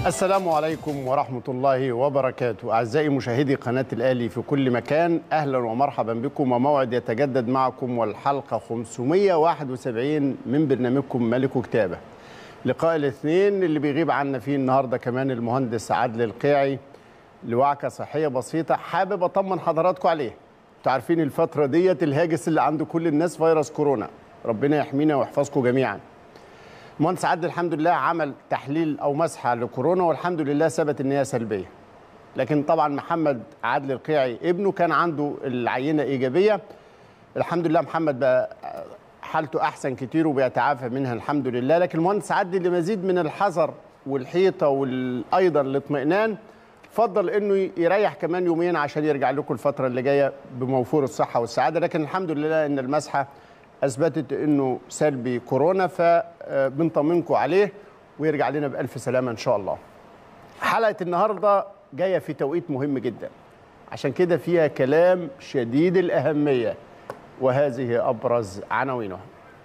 السلام عليكم ورحمة الله وبركاته أعزائي مشاهدي قناة الأهلي في كل مكان أهلا ومرحبا بكم وموعد يتجدد معكم والحلقة 571 من برنامجكم ملك كتابة لقاء الاثنين اللي بيغيب عنا فيه النهاردة كمان المهندس عادل القيعي لوعكة صحية بسيطة حابب أطمن حضراتكم عليه انتوا عارفين الفترة ديت الهاجس اللي عند كل الناس فيروس كورونا ربنا يحمينا ويحفظكم جميعا مهندس عادل الحمد لله عمل تحليل او مسحه لكورونا والحمد لله ثبت ان هي سلبيه لكن طبعا محمد عادل القيعي ابنه كان عنده العينه ايجابيه الحمد لله محمد بقى حالته احسن كتير وبيتعافى منها الحمد لله لكن المهندس عادل لمزيد من الحذر والحيطه وايضا الاطمئنان فضل انه يريح كمان يومين عشان يرجع لكم الفتره اللي جايه بموفور الصحه والسعاده لكن الحمد لله ان المسحه اثبتت انه سلبي كورونا فبنطمنكم عليه ويرجع لنا بالف سلامه ان شاء الله. حلقه النهارده جايه في توقيت مهم جدا عشان كده فيها كلام شديد الاهميه وهذه ابرز عناوينها.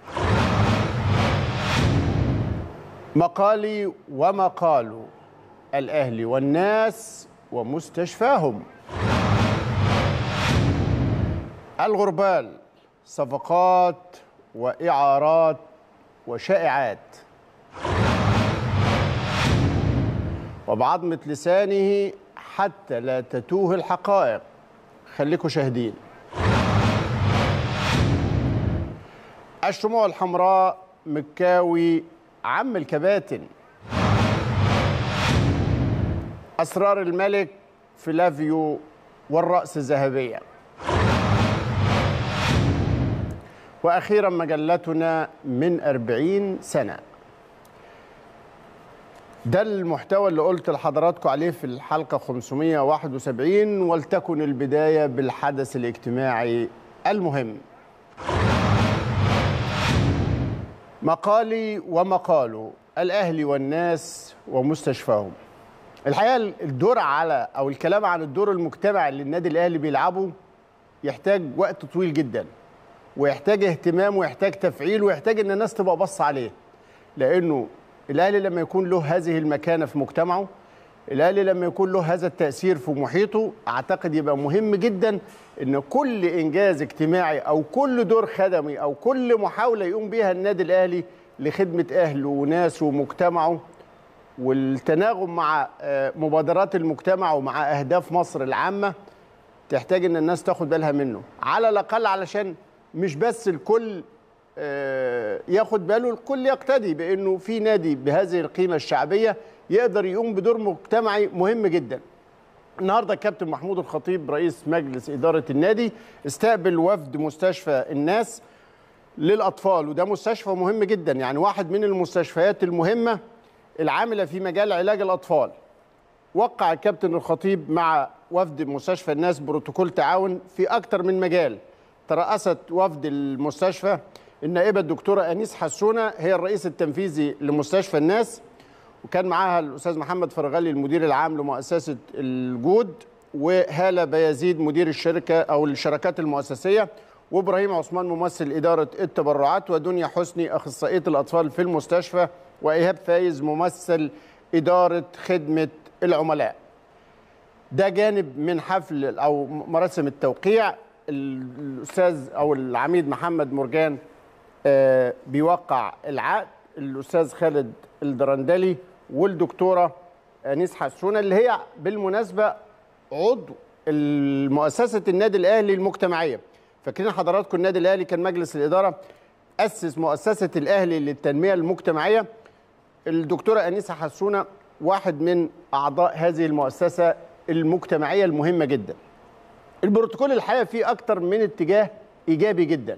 مقالي ومقال الاهلي والناس ومستشفاهم. الغربال صفقات واعارات وشائعات وبعظمه لسانه حتى لا تتوه الحقائق خليكم شاهدين الشموع الحمراء مكاوي عم الكباتن اسرار الملك فلافيو والراس الذهبيه وأخيرا مجلتنا من أربعين سنة ده المحتوى اللي قلت لحضراتكم عليه في الحلقة 571 ولتكن البداية بالحدث الاجتماعي المهم مقالي ومقاله الأهلي والناس ومستشفاهم الحقيقة الدور على أو الكلام عن الدور المجتمعي اللي النادي الأهلي بيلعبه يحتاج وقت طويل جداً ويحتاج اهتمام ويحتاج تفعيل ويحتاج ان الناس تبقى بص عليه لانه الاهلي لما يكون له هذه المكانه في مجتمعه الاهلي لما يكون له هذا التاثير في محيطه اعتقد يبقى مهم جدا ان كل انجاز اجتماعي او كل دور خدمي او كل محاوله يقوم بها النادي الاهلي لخدمه اهله وناسه ومجتمعه والتناغم مع مبادرات المجتمع ومع اهداف مصر العامه تحتاج ان الناس تاخد بالها منه على الاقل علشان مش بس الكل ياخد باله الكل يقتدي بانه في نادي بهذه القيمه الشعبيه يقدر يقوم بدور مجتمعي مهم جدا. النهارده الكابتن محمود الخطيب رئيس مجلس اداره النادي استقبل وفد مستشفى الناس للاطفال وده مستشفى مهم جدا يعني واحد من المستشفيات المهمه العامله في مجال علاج الاطفال. وقع الكابتن الخطيب مع وفد مستشفى الناس بروتوكول تعاون في اكثر من مجال. ترأست وفد المستشفى النائبة الدكتورة أنيس حسونة هي الرئيس التنفيذي لمستشفى الناس وكان معاها الأستاذ محمد فرغلي المدير العام لمؤسسة الجود وهالة بيزيد مدير الشركة أو الشركات المؤسسية وإبراهيم عثمان ممثل إدارة التبرعات ودنيا حسني أخصائية الأطفال في المستشفى وإيهاب فايز ممثل إدارة خدمة العملاء ده جانب من حفل أو مراسم التوقيع الاستاذ او العميد محمد مرجان بيوقع العقد الاستاذ خالد الدرندلي والدكتوره انيس حسونه اللي هي بالمناسبه عضو مؤسسه النادي الاهلي المجتمعيه فاكرين حضراتكم النادي الاهلي كان مجلس الاداره اسس مؤسسه الاهلي للتنميه المجتمعيه الدكتوره انيسه حسونه واحد من اعضاء هذه المؤسسه المجتمعيه المهمه جدا البروتوكول الحقيقه فيه اكتر من اتجاه ايجابي جدا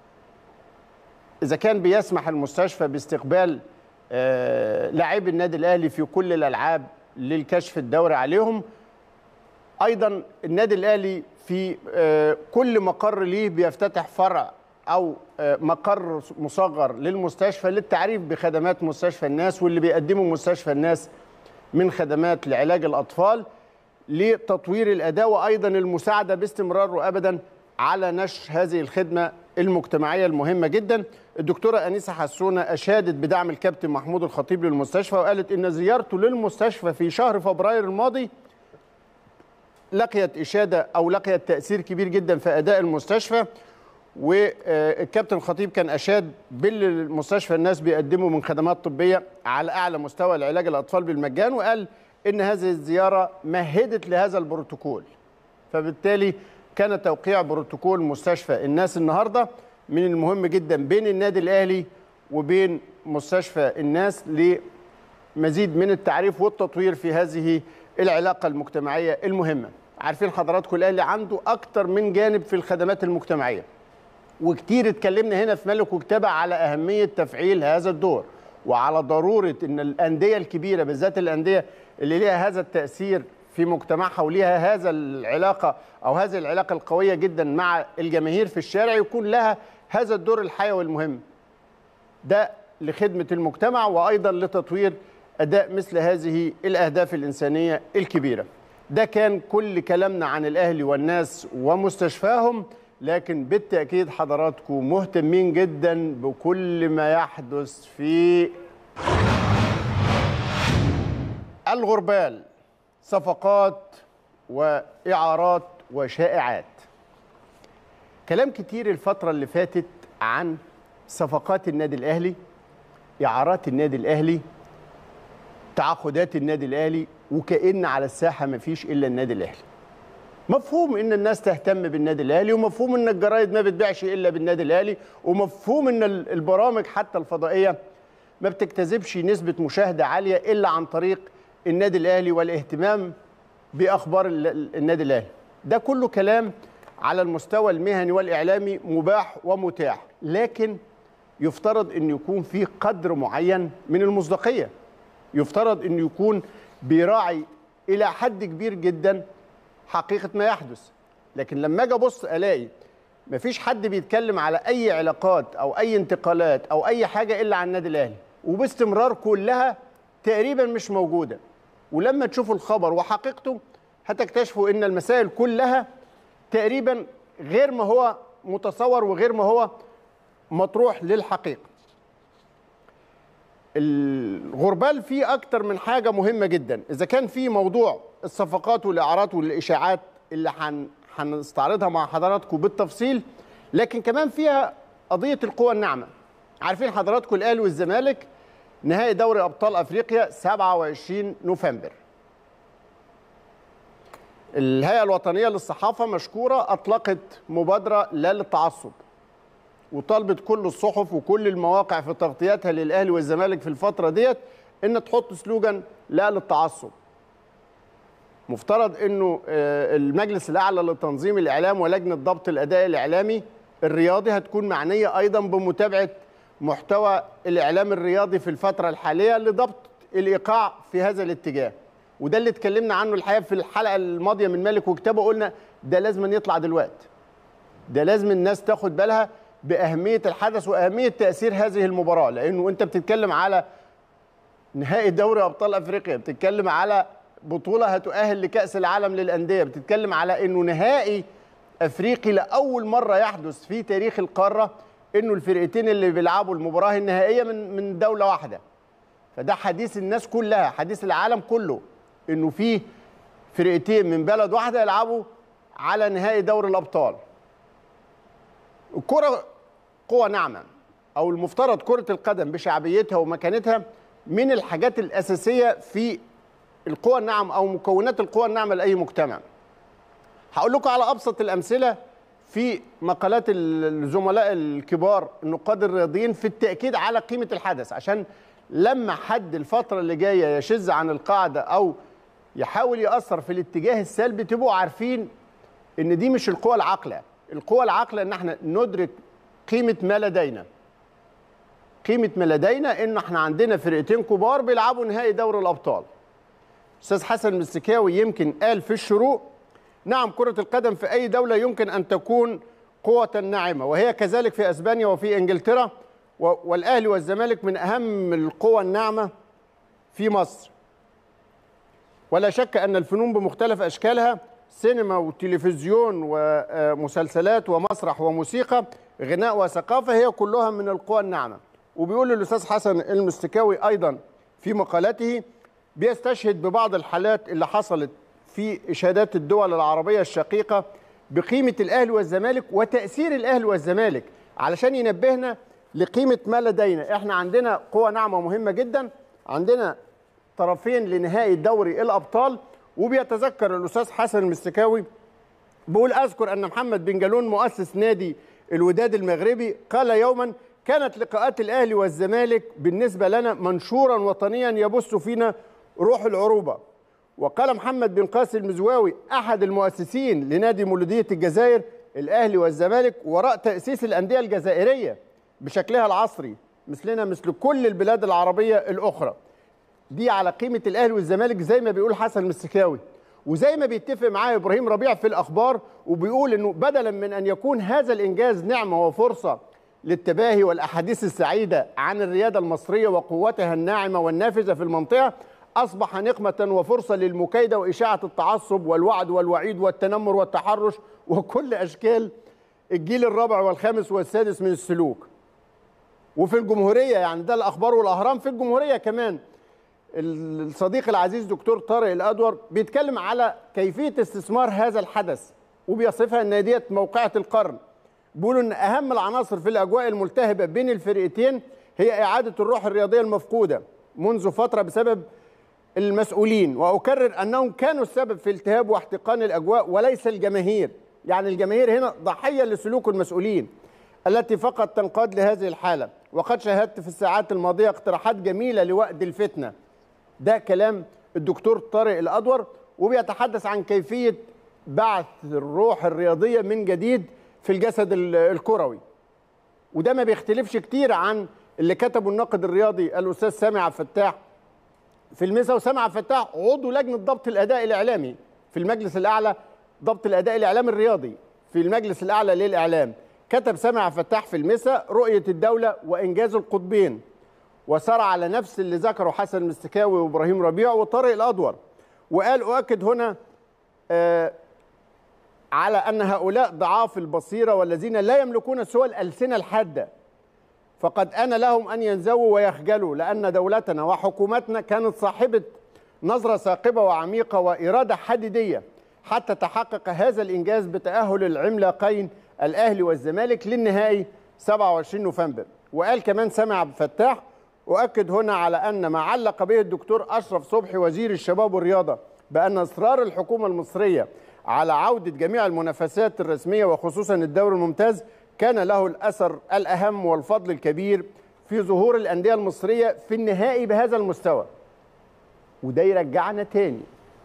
اذا كان بيسمح المستشفى باستقبال آه لاعبي النادي الاهلي في كل الالعاب للكشف الدوري عليهم ايضا النادي الاهلي في آه كل مقر ليه بيفتتح فرع او آه مقر مصغر للمستشفى للتعريف بخدمات مستشفى الناس واللي بيقدمه مستشفى الناس من خدمات لعلاج الاطفال لتطوير الاداء وايضا المساعده باستمرار وابدا على نشر هذه الخدمه المجتمعيه المهمه جدا الدكتوره انيسه حسونه اشادت بدعم الكابتن محمود الخطيب للمستشفى وقالت ان زيارته للمستشفى في شهر فبراير الماضي لقيت اشاده او لقيت تاثير كبير جدا في اداء المستشفى والكابتن خطيب كان اشاد باللي المستشفى الناس بيقدموا من خدمات طبيه على اعلى مستوى لعلاج الاطفال بالمجان وقال ان هذه الزياره مهدت لهذا البروتوكول فبالتالي كان توقيع بروتوكول مستشفى الناس النهارده من المهم جدا بين النادي الاهلي وبين مستشفى الناس لمزيد من التعريف والتطوير في هذه العلاقه المجتمعيه المهمه عارفين حضراتكم الاهلي عنده اكتر من جانب في الخدمات المجتمعيه وكتير اتكلمنا هنا في ملك وكتابة على أهمية تفعيل هذا الدور وعلى ضرورة أن الأندية الكبيرة بالذات الأندية اللي ليها هذا التأثير في مجتمعها وليها هذا العلاقة أو هذه العلاقة القوية جدا مع الجماهير في الشارع يكون لها هذا الدور الحيوي المهم ده لخدمة المجتمع وأيضا لتطوير أداء مثل هذه الأهداف الإنسانية الكبيرة ده كان كل كلامنا عن الأهلي والناس ومستشفاهم لكن بالتأكيد حضراتكم مهتمين جدا بكل ما يحدث في الغربال صفقات وإعارات وشائعات كلام كتير الفترة اللي فاتت عن صفقات النادي الأهلي إعارات النادي الأهلي تعاقدات النادي الأهلي وكأن على الساحة مفيش إلا النادي الأهلي مفهوم ان الناس تهتم بالنادي الاهلي ومفهوم ان الجرايد ما بتبيعش الا بالنادي الاهلي ومفهوم ان البرامج حتى الفضائيه ما بتجتذبش نسبه مشاهده عاليه الا عن طريق النادي الاهلي والاهتمام باخبار النادي الاهلي ده كله كلام على المستوى المهني والاعلامي مباح ومتاح لكن يفترض ان يكون في قدر معين من المصداقيه يفترض ان يكون بيراعي الى حد كبير جدا حقيقه ما يحدث لكن لما اجي ابص الاقي مفيش حد بيتكلم على اي علاقات او اي انتقالات او اي حاجه الا عن النادي الاهلي وباستمرار كلها تقريبا مش موجوده ولما تشوفوا الخبر وحقيقته هتكتشفوا ان المسائل كلها تقريبا غير ما هو متصور وغير ما هو مطروح للحقيقه الغربال فيه اكتر من حاجه مهمه جدا اذا كان في موضوع الصفقات والاعارات والاشاعات اللي حن هنستعرضها مع حضراتكم بالتفصيل لكن كمان فيها قضيه القوى الناعمه عارفين حضراتكم الاهلي والزمالك نهائي دوري ابطال افريقيا 27 نوفمبر الهيئه الوطنيه للصحافه مشكوره اطلقت مبادره لا للتعصب وطالبت كل الصحف وكل المواقع في تغطياتها للاهلي والزمالك في الفتره ديت ان تحط سلوجان لا للتعصب مفترض انه المجلس الاعلى لتنظيم الاعلام ولجنه ضبط الاداء الاعلامي الرياضي هتكون معنيه ايضا بمتابعه محتوى الاعلام الرياضي في الفتره الحاليه لضبط الايقاع في هذا الاتجاه وده اللي اتكلمنا عنه الحقيقه في الحلقه الماضيه من مالك وكتابه قلنا ده لازم يطلع دلوقتي ده لازم الناس تاخد بالها باهميه الحدث واهميه تاثير هذه المباراه لانه انت بتتكلم على نهائي دوري ابطال افريقيا بتتكلم على بطوله هتؤهل لكاس العالم للانديه بتتكلم على انه نهائي افريقي لاول مره يحدث في تاريخ القاره انه الفرقتين اللي بيلعبوا المباراه النهائيه من من دوله واحده فده حديث الناس كلها حديث العالم كله انه في فرقتين من بلد واحده يلعبوا على نهائي دوري الابطال الكره قوة ناعمة أو المفترض كرة القدم بشعبيتها ومكانتها من الحاجات الأساسية في القوى الناعمة أو مكونات القوى الناعمة لأي مجتمع هقول لكم على أبسط الأمثلة في مقالات الزملاء الكبار النقاد الرياضيين في التأكيد على قيمة الحدث عشان لما حد الفترة اللي جاية يشذ عن القاعدة أو يحاول يأثر في الاتجاه السلبي تبقوا عارفين إن دي مش القوى العاقلة القوى العاقلة إن احنا ندرك قيمة ما لدينا قيمة ما لدينا إن احنا عندنا فرقتين كبار بيلعبوا نهائي دوري الأبطال أستاذ حسن المسكاوي يمكن قال في الشروق نعم كرة القدم في أي دولة يمكن أن تكون قوة ناعمة وهي كذلك في أسبانيا وفي إنجلترا والأهلي والزمالك من أهم القوى الناعمة في مصر ولا شك أن الفنون بمختلف أشكالها سينما وتلفزيون ومسلسلات ومسرح وموسيقى غناء وثقافه هي كلها من القوى الناعمه وبيقول الاستاذ حسن المستكاوي ايضا في مقالته بيستشهد ببعض الحالات اللي حصلت في اشادات الدول العربيه الشقيقه بقيمه الاهلي والزمالك وتاثير الاهلي والزمالك علشان ينبهنا لقيمه ما لدينا احنا عندنا قوه ناعمه مهمه جدا عندنا طرفين لنهائي دوري الابطال وبيتذكر الاستاذ حسن المستكاوي بيقول اذكر ان محمد بن جالون مؤسس نادي الوداد المغربي قال يوما كانت لقاءات الاهلي والزمالك بالنسبه لنا منشورا وطنيا يبث فينا روح العروبه وقال محمد بن قاسم المزواوي احد المؤسسين لنادي مولوديه الجزائر الاهلي والزمالك وراء تاسيس الانديه الجزائريه بشكلها العصري مثلنا مثل كل البلاد العربيه الاخرى دي على قيمه الاهلي والزمالك زي ما بيقول حسن المستكاوي وزي ما بيتفق معاه ابراهيم ربيع في الاخبار وبيقول انه بدلا من ان يكون هذا الانجاز نعمه وفرصه للتباهي والاحاديث السعيده عن الرياده المصريه وقوتها الناعمه والنافذه في المنطقه اصبح نقمه وفرصه للمكايده واشاعه التعصب والوعد والوعيد والتنمر والتحرش وكل اشكال الجيل الرابع والخامس والسادس من السلوك وفي الجمهوريه يعني ده الاخبار والاهرام في الجمهوريه كمان الصديق العزيز دكتور طارق الادور بيتكلم على كيفيه استثمار هذا الحدث وبيصفها ان ديت موقعه القرن بيقولوا ان اهم العناصر في الاجواء الملتهبه بين الفرقتين هي اعاده الروح الرياضيه المفقوده منذ فتره بسبب المسؤولين واكرر انهم كانوا السبب في التهاب واحتقان الاجواء وليس الجماهير يعني الجماهير هنا ضحيه لسلوك المسؤولين التي فقط تنقاد لهذه الحاله وقد شاهدت في الساعات الماضيه اقتراحات جميله لوقت الفتنه ده كلام الدكتور طارق الادور وبيتحدث عن كيفيه بعث الروح الرياضيه من جديد في الجسد الكروي وده ما بيختلفش كتير عن اللي كتبه الناقد الرياضي الاستاذ سامي عبد الفتاح في المسا وسامي عبد الفتاح عضو لجنه ضبط الاداء الاعلامي في المجلس الاعلى ضبط الاداء الاعلامي الرياضي في المجلس الاعلى للاعلام كتب سامي عبد الفتاح في المسا رؤيه الدوله وانجاز القطبين وسار على نفس اللي ذكره حسن المستكاوي وابراهيم ربيع وطارق الادور وقال اؤكد هنا آه على ان هؤلاء ضعاف البصيره والذين لا يملكون سوى الالسنه الحاده فقد ان لهم ان ينزووا ويخجلوا لان دولتنا وحكومتنا كانت صاحبه نظره ثاقبه وعميقه واراده حديديه حتى تحقق هذا الانجاز بتاهل العملاقين الاهلي والزمالك للنهائي 27 نوفمبر وقال كمان سامي عبد الفتاح أؤكد هنا على أن ما علق به الدكتور أشرف صبحي وزير الشباب والرياضة بأن إصرار الحكومة المصرية على عودة جميع المنافسات الرسمية وخصوصا الدوري الممتاز كان له الأثر الأهم والفضل الكبير في ظهور الأندية المصرية في النهائي بهذا المستوى وده يرجعنا تاني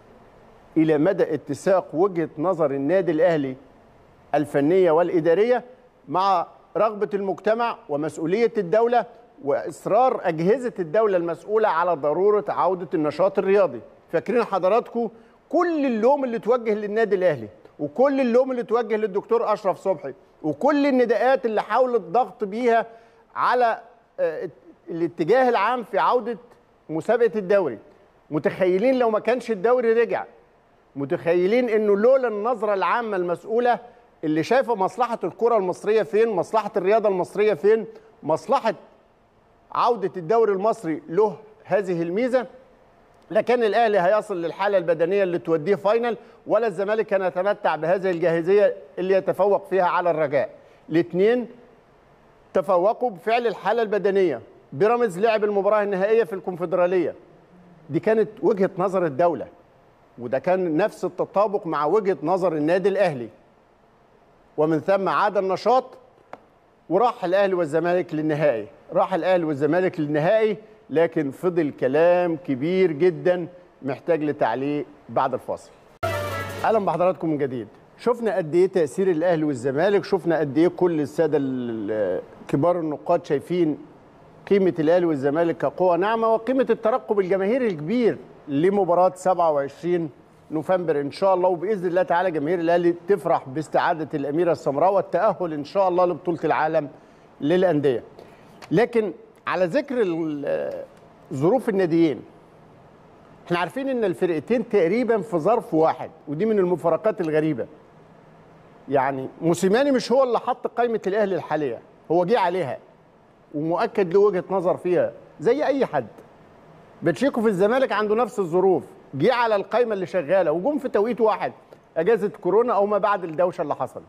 إلى مدى اتساق وجهة نظر النادي الأهلي الفنية والإدارية مع رغبة المجتمع ومسؤولية الدولة واصرار اجهزه الدوله المسؤوله على ضروره عوده النشاط الرياضي فاكرين حضراتكم كل اللوم اللي توجه للنادي الاهلي وكل اللوم اللي توجه للدكتور اشرف صبحي وكل النداءات اللي حاول الضغط بيها على الاتجاه العام في عوده مسابقه الدوري متخيلين لو ما كانش الدوري رجع متخيلين انه لولا النظره العامه المسؤوله اللي شايفه مصلحه الكره المصريه فين مصلحه الرياضه المصريه فين مصلحه عودة الدوري المصري له هذه الميزة لكن الأهلي هيصل للحالة البدنية اللي توديه فاينل ولا الزمالك كان يتمتع بهذه الجاهزية اللي يتفوق فيها على الرجاء الاثنين تفوقوا بفعل الحالة البدنية بيراميدز لعب المباراة النهائية في الكونفدرالية دي كانت وجهة نظر الدولة وده كان نفس التطابق مع وجهة نظر النادي الأهلي ومن ثم عاد النشاط وراح الاهلي والزمالك للنهائي راح الاهلي والزمالك للنهائي لكن فضل كلام كبير جدا محتاج لتعليق بعد الفاصل اهلا بحضراتكم من جديد شفنا قد ايه تاثير الاهلي والزمالك شفنا قد ايه كل الساده كبار النقاد شايفين قيمه الاهلي والزمالك كقوه ناعمه وقيمه الترقب الجماهيري الكبير لمباراه 27 نوفمبر ان شاء الله وباذن الله تعالى جماهير الاهلي تفرح باستعاده الاميره السمراء والتاهل ان شاء الله لبطوله العالم للانديه. لكن على ذكر ظروف الناديين احنا عارفين ان الفرقتين تقريبا في ظرف واحد ودي من المفارقات الغريبه يعني موسيماني مش هو اللي حط قائمه الاهلي الحاليه هو جه عليها ومؤكد له وجهه نظر فيها زي اي حد بتشيكو في الزمالك عنده نفس الظروف جه على القائمه اللي شغاله وجم في توقيت واحد اجازه كورونا او ما بعد الدوشه اللي حصلت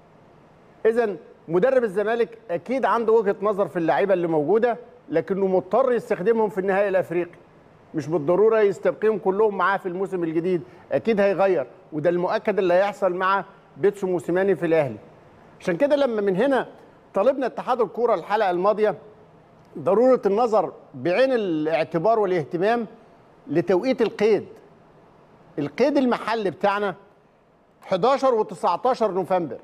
اذا مدرب الزمالك اكيد عنده وجهه نظر في اللعيبه اللي موجوده لكنه مضطر يستخدمهم في النهائي الافريقي مش بالضروره يستبقيهم كلهم معاه في الموسم الجديد اكيد هيغير وده المؤكد اللي هيحصل مع بيتسو موسيماني في الاهلي عشان كده لما من هنا طالبنا اتحاد الكوره الحلقه الماضيه ضروره النظر بعين الاعتبار والاهتمام لتوقيت القيد القيد المحلي بتاعنا 11 و19 نوفمبر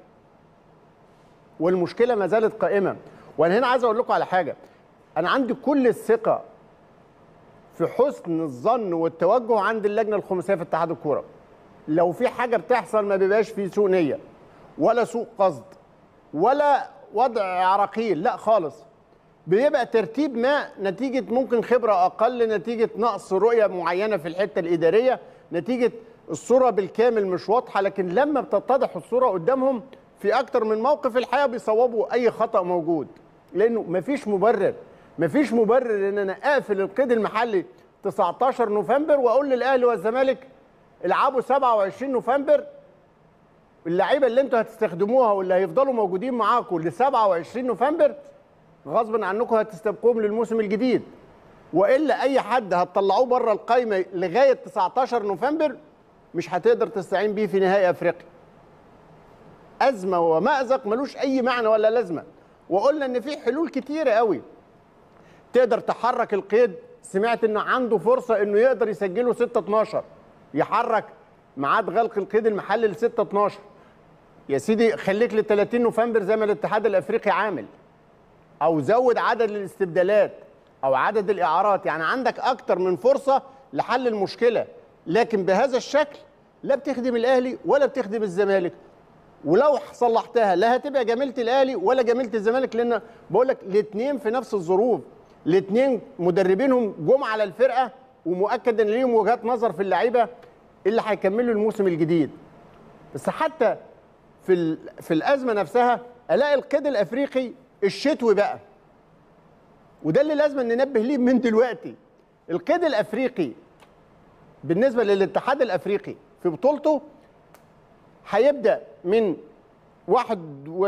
والمشكله ما زالت قائمه وانا هنا عايز اقول لكم على حاجه انا عندي كل الثقه في حسن الظن والتوجه عند اللجنه الخماسيه في اتحاد الكوره لو في حاجه بتحصل ما بيبقاش في سوء نيه ولا سوء قصد ولا وضع عراقيل لا خالص بيبقى ترتيب ما نتيجه ممكن خبره اقل نتيجه نقص رؤيه معينه في الحته الاداريه نتيجه الصوره بالكامل مش واضحه لكن لما بتتضح الصوره قدامهم في اكتر من موقف الحقيقه بيصوبوا اي خطا موجود لانه مفيش مبرر مفيش مبرر ان انا اقفل القيد المحلي 19 نوفمبر واقول للاهلي والزمالك العبوا 27 نوفمبر اللعيبه اللي انتوا هتستخدموها واللي هيفضلوا موجودين معاكم ل 27 نوفمبر غصبا عنكم هتستبقوهم للموسم الجديد والا اي حد هتطلعوه بره القايمه لغايه 19 نوفمبر مش هتقدر تستعين بيه في نهائي افريقيا ازمه ومازق ملوش اي معنى ولا لازمه وقلنا ان في حلول كتيره قوي تقدر تحرك القيد سمعت انه عنده فرصه انه يقدر يسجله 6 12 يحرك ميعاد غلق القيد المحلي ل 6 12 يا سيدي خليك ل 30 نوفمبر زي ما الاتحاد الافريقي عامل او زود عدد الاستبدالات او عدد الاعارات يعني عندك اكتر من فرصه لحل المشكله لكن بهذا الشكل لا بتخدم الاهلي ولا بتخدم الزمالك ولو صلحتها لا هتبقى جميله الاهلي ولا جميله الزمالك لان بقول لك الاثنين في نفس الظروف الاثنين مدربينهم جم على الفرقه ومؤكد ان ليهم وجهات نظر في اللعيبه اللي هيكملوا الموسم الجديد بس حتى في في الازمه نفسها الاقي القيد الافريقي الشتوي بقى وده اللي لازم ننبه ليه من دلوقتي القيد الافريقي بالنسبه للاتحاد الافريقي في بطولته هيبدا من واحد و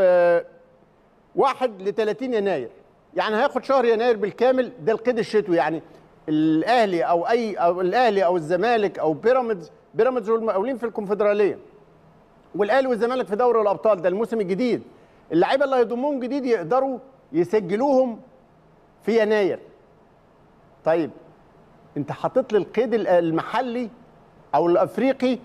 واحد ل 30 يناير يعني هياخد شهر يناير بالكامل ده القيد الشتوي يعني الاهلي او اي او الاهلي او الزمالك او بيراميدز بيراميدز والمقاولين في الكونفدراليه والاهلي والزمالك في دوري الابطال ده الموسم الجديد اللعيبه اللي هيضموهم جديد يقدروا يسجلوهم في يناير طيب انت حاطط لي القيد المحلي او الافريقي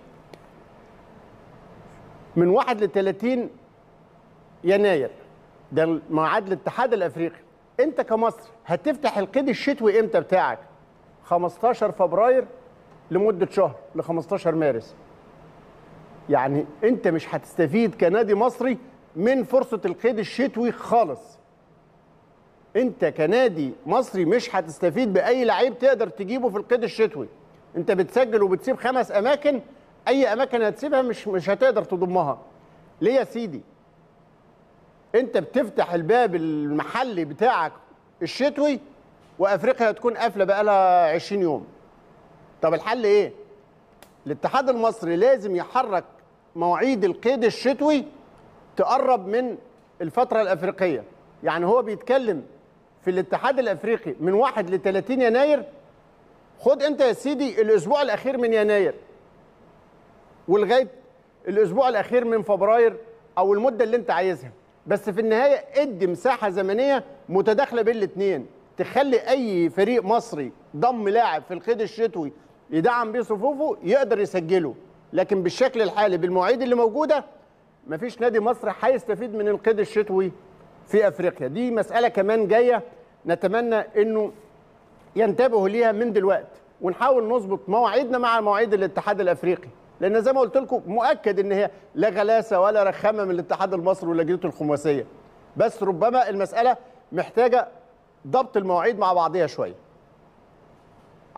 من 1 ل 30 يناير ده ميعاد الاتحاد الافريقي انت كمصر هتفتح القيد الشتوي امتى بتاعك 15 فبراير لمده شهر ل 15 مارس يعني انت مش هتستفيد كنادي مصري من فرصه القيد الشتوي خالص انت كنادي مصري مش هتستفيد باي لعيب تقدر تجيبه في القيد الشتوي انت بتسجل وبتسيب خمس اماكن اي اماكن هتسيبها مش مش هتقدر تضمها ليه يا سيدي انت بتفتح الباب المحلي بتاعك الشتوي وافريقيا هتكون قافله بقى لها 20 يوم طب الحل ايه الاتحاد المصري لازم يحرك مواعيد القيد الشتوي تقرب من الفتره الافريقيه يعني هو بيتكلم في الاتحاد الافريقي من 1 ل 30 يناير خد انت يا سيدي الاسبوع الاخير من يناير ولغايه الاسبوع الاخير من فبراير او المده اللي انت عايزها بس في النهايه ادي مساحه زمنيه متداخله بين الاثنين تخلي اي فريق مصري ضم لاعب في القيد الشتوي يدعم بيه صفوفه يقدر يسجله لكن بالشكل الحالي بالمواعيد اللي موجوده مفيش نادي مصري هيستفيد من القيد الشتوي في افريقيا دي مساله كمان جايه نتمنى انه ينتبهوا ليها من دلوقتي ونحاول نظبط مواعيدنا مع مواعيد الاتحاد الافريقي لان زي ما قلت لكم مؤكد ان هي لا غلاسه ولا رخامه من الاتحاد المصري ولجنته الخماسيه بس ربما المساله محتاجه ضبط المواعيد مع بعضها شويه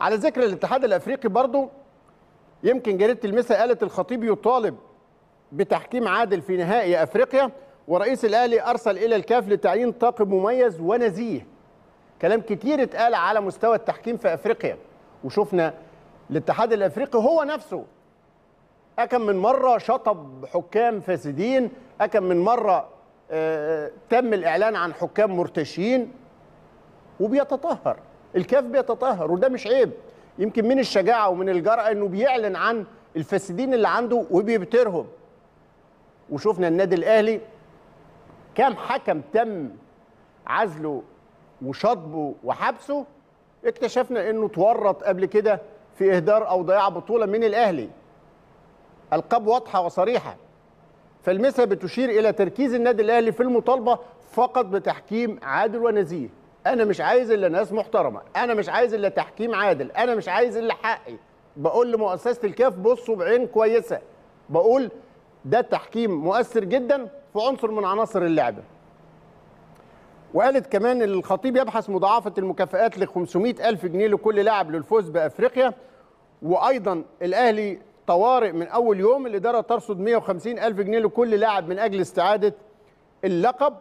على ذكر الاتحاد الافريقي برضو يمكن جريده المسا قالت الخطيب يطالب بتحكيم عادل في نهائي افريقيا ورئيس الاهلي ارسل الى الكاف لتعيين طاقم مميز ونزيه كلام كتير اتقال على مستوى التحكيم في افريقيا وشفنا الاتحاد الافريقي هو نفسه أكم من مرة شطب حكام فاسدين أكم من مرة آه، تم الإعلان عن حكام مرتشين وبيتطهر الكاف بيتطهر وده مش عيب يمكن من الشجاعة ومن الجرأة إنه بيعلن عن الفاسدين اللي عنده وبيبترهم وشفنا النادي الأهلي كام حكم تم عزله وشطبه وحبسه اكتشفنا انه تورط قبل كده في اهدار او ضياع بطوله من الاهلي القاب واضحه وصريحه فالمسا بتشير الى تركيز النادي الاهلي في المطالبه فقط بتحكيم عادل ونزيه انا مش عايز الا ناس محترمه انا مش عايز الا تحكيم عادل انا مش عايز الا حقي بقول لمؤسسه الكاف بصوا بعين كويسه بقول ده تحكيم مؤثر جدا في عنصر من عناصر اللعبه وقالت كمان الخطيب يبحث مضاعفة المكافآت ل 500 ألف جنيه لكل لاعب للفوز بأفريقيا وأيضا الأهلي طوارئ من أول يوم الإدارة ترصد 150 ألف جنيه لكل لاعب من أجل استعادة اللقب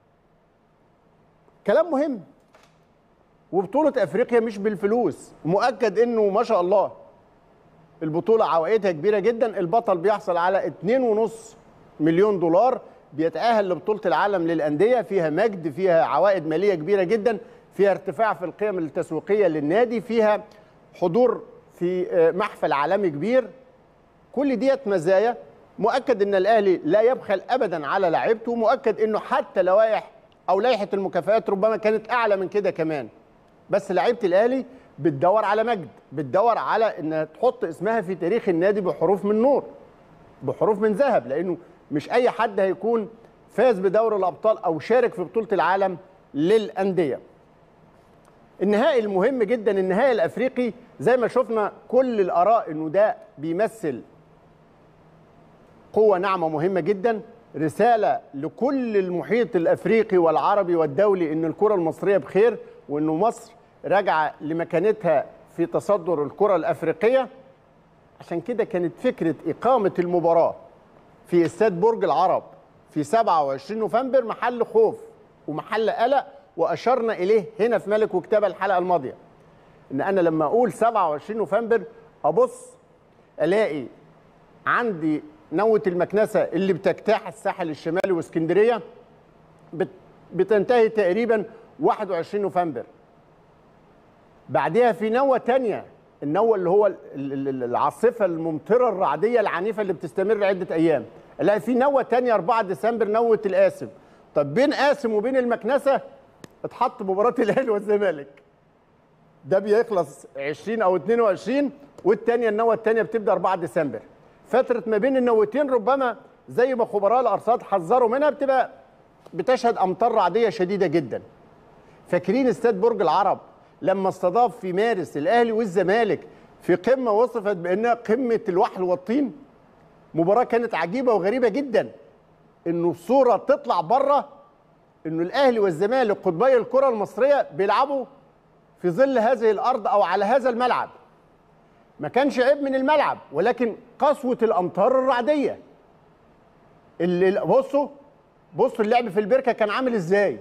كلام مهم وبطولة أفريقيا مش بالفلوس مؤكد إنه ما شاء الله البطولة عوائدها كبيرة جدا البطل بيحصل على 2.5 مليون دولار بيتأهل لبطولة العالم للأندية فيها مجد فيها عوائد مالية كبيرة جدا فيها ارتفاع في القيم التسويقية للنادي فيها حضور في محفل عالمي كبير كل ديت مزايا مؤكد ان الاهلي لا يبخل ابدا على لعيبته مؤكد انه حتى لوائح او لائحه المكافآت ربما كانت اعلى من كده كمان بس لعيبه الاهلي بتدور على مجد بتدور على انها تحط اسمها في تاريخ النادي بحروف من نور بحروف من ذهب لانه مش اي حد هيكون فاز بدوري الابطال او شارك في بطوله العالم للانديه النهائي المهم جدا النهائي الافريقي زي ما شفنا كل الاراء انه ده بيمثل قوه ناعمه مهمه جدا رساله لكل المحيط الافريقي والعربي والدولي ان الكره المصريه بخير وانه مصر راجعه لمكانتها في تصدر الكره الافريقيه عشان كده كانت فكره اقامه المباراه في استاد برج العرب في 27 نوفمبر محل خوف ومحل قلق واشرنا اليه هنا في ملك وكتابه الحلقه الماضيه ان انا لما اقول 27 نوفمبر ابص الاقي عندي نوة المكنسة اللي بتجتاح الساحل الشمالي واسكندرية بتنتهي تقريبا 21 نوفمبر بعدها في نوة تانية النوة اللي هو العاصفة الممطرة الرعدية العنيفة اللي بتستمر عدة أيام لا في نوة تانية 4 ديسمبر نوة القاسم طب بين قاسم وبين المكنسة اتحط مباراة الأهلي والزمالك ده بيخلص 20 أو 22 والتانية النوة التانية بتبدأ 4 ديسمبر فترة ما بين النوتين ربما زي ما خبراء الأرصاد حذروا منها بتبقى بتشهد أمطار رعدية شديدة جدا فاكرين استاد برج العرب لما استضاف في مارس الأهلي والزمالك في قمة وصفت بأنها قمة الوحل والطين مباراة كانت عجيبة وغريبة جدا إنه الصورة تطلع بره إنه الأهلي والزمالك قطبي الكرة المصرية بيلعبوا في ظل هذه الأرض أو على هذا الملعب ما كانش عيب من الملعب ولكن قسوة الأمطار الرعدية اللي بصوا بصوا اللعب في البركة كان عامل ازاي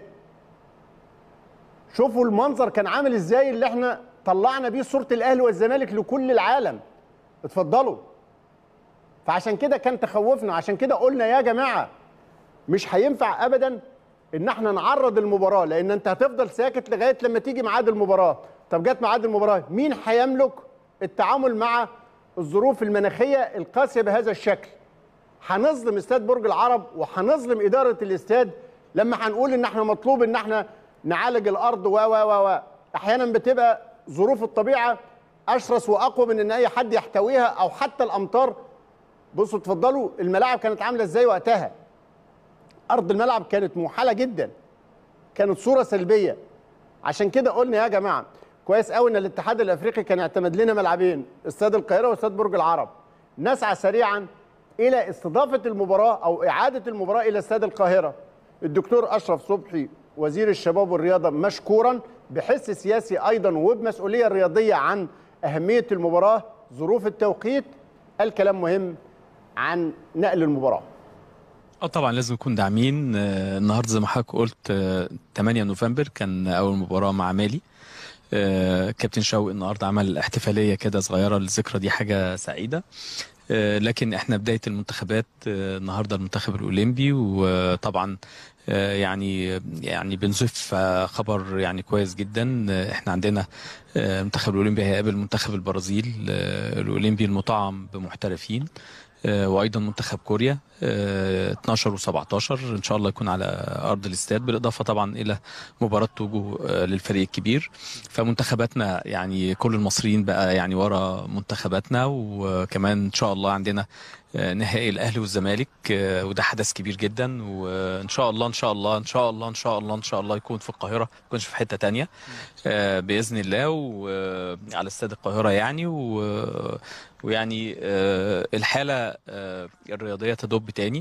شوفوا المنظر كان عامل ازاي اللي احنا طلعنا بيه صورة الأهلي والزمالك لكل العالم اتفضلوا فعشان كده كان تخوفنا عشان كده قلنا يا جماعة مش هينفع أبدا ان احنا نعرض المباراة لأن انت هتفضل ساكت لغاية لما تيجي ميعاد المباراة طب جت ميعاد المباراة مين هيملك التعامل مع الظروف المناخيه القاسيه بهذا الشكل هنظلم استاد برج العرب وهنظلم اداره الاستاد لما هنقول ان احنا مطلوب ان احنا نعالج الارض و و و احيانا بتبقى ظروف الطبيعه اشرس واقوى من ان اي حد يحتويها او حتى الامطار بصوا اتفضلوا الملاعب كانت عامله ازاي وقتها ارض الملعب كانت موحله جدا كانت صوره سلبيه عشان كده قلنا يا جماعه كويس قوي ان الاتحاد الافريقي كان اعتمد لنا ملعبين استاد القاهره واستاد برج العرب نسعى سريعا الى استضافه المباراه او اعاده المباراه الى استاد القاهره الدكتور اشرف صبحي وزير الشباب والرياضه مشكورا بحس سياسي ايضا وبمسؤوليه رياضيه عن اهميه المباراه ظروف التوقيت الكلام مهم عن نقل المباراه اه طبعا لازم نكون داعمين آه، النهارده زي ما حضرتك قلت آه، 8 نوفمبر كان اول مباراه مع مالي آه، كابتن شوقي النهارده عمل احتفاليه كده صغيره للذكرى دي حاجه سعيده آه، لكن احنا بدايه المنتخبات آه، النهارده المنتخب الاولمبي وطبعا آه، يعني يعني بنضيف آه، خبر يعني كويس جدا آه، احنا عندنا آه، المنتخب الاولمبي هيقابل منتخب البرازيل آه، الاولمبي المطعم بمحترفين آه، وايضا منتخب كوريا آه، 12 و17 ان شاء الله يكون على ارض الاستاد بالاضافه طبعا الى مباراه توجو آه، للفريق الكبير فمنتخباتنا يعني كل المصريين بقى يعني ورا منتخباتنا وكمان ان شاء الله عندنا آه، نهائي الاهلي والزمالك آه، وده حدث كبير جدا وان شاء الله ان شاء الله ان شاء الله ان شاء الله ان شاء الله يكون في القاهره ما يكونش في حته تانية آه، باذن الله وعلى استاد القاهره يعني و- ويعني آه، الحاله آه، الرياضيه تدب تاني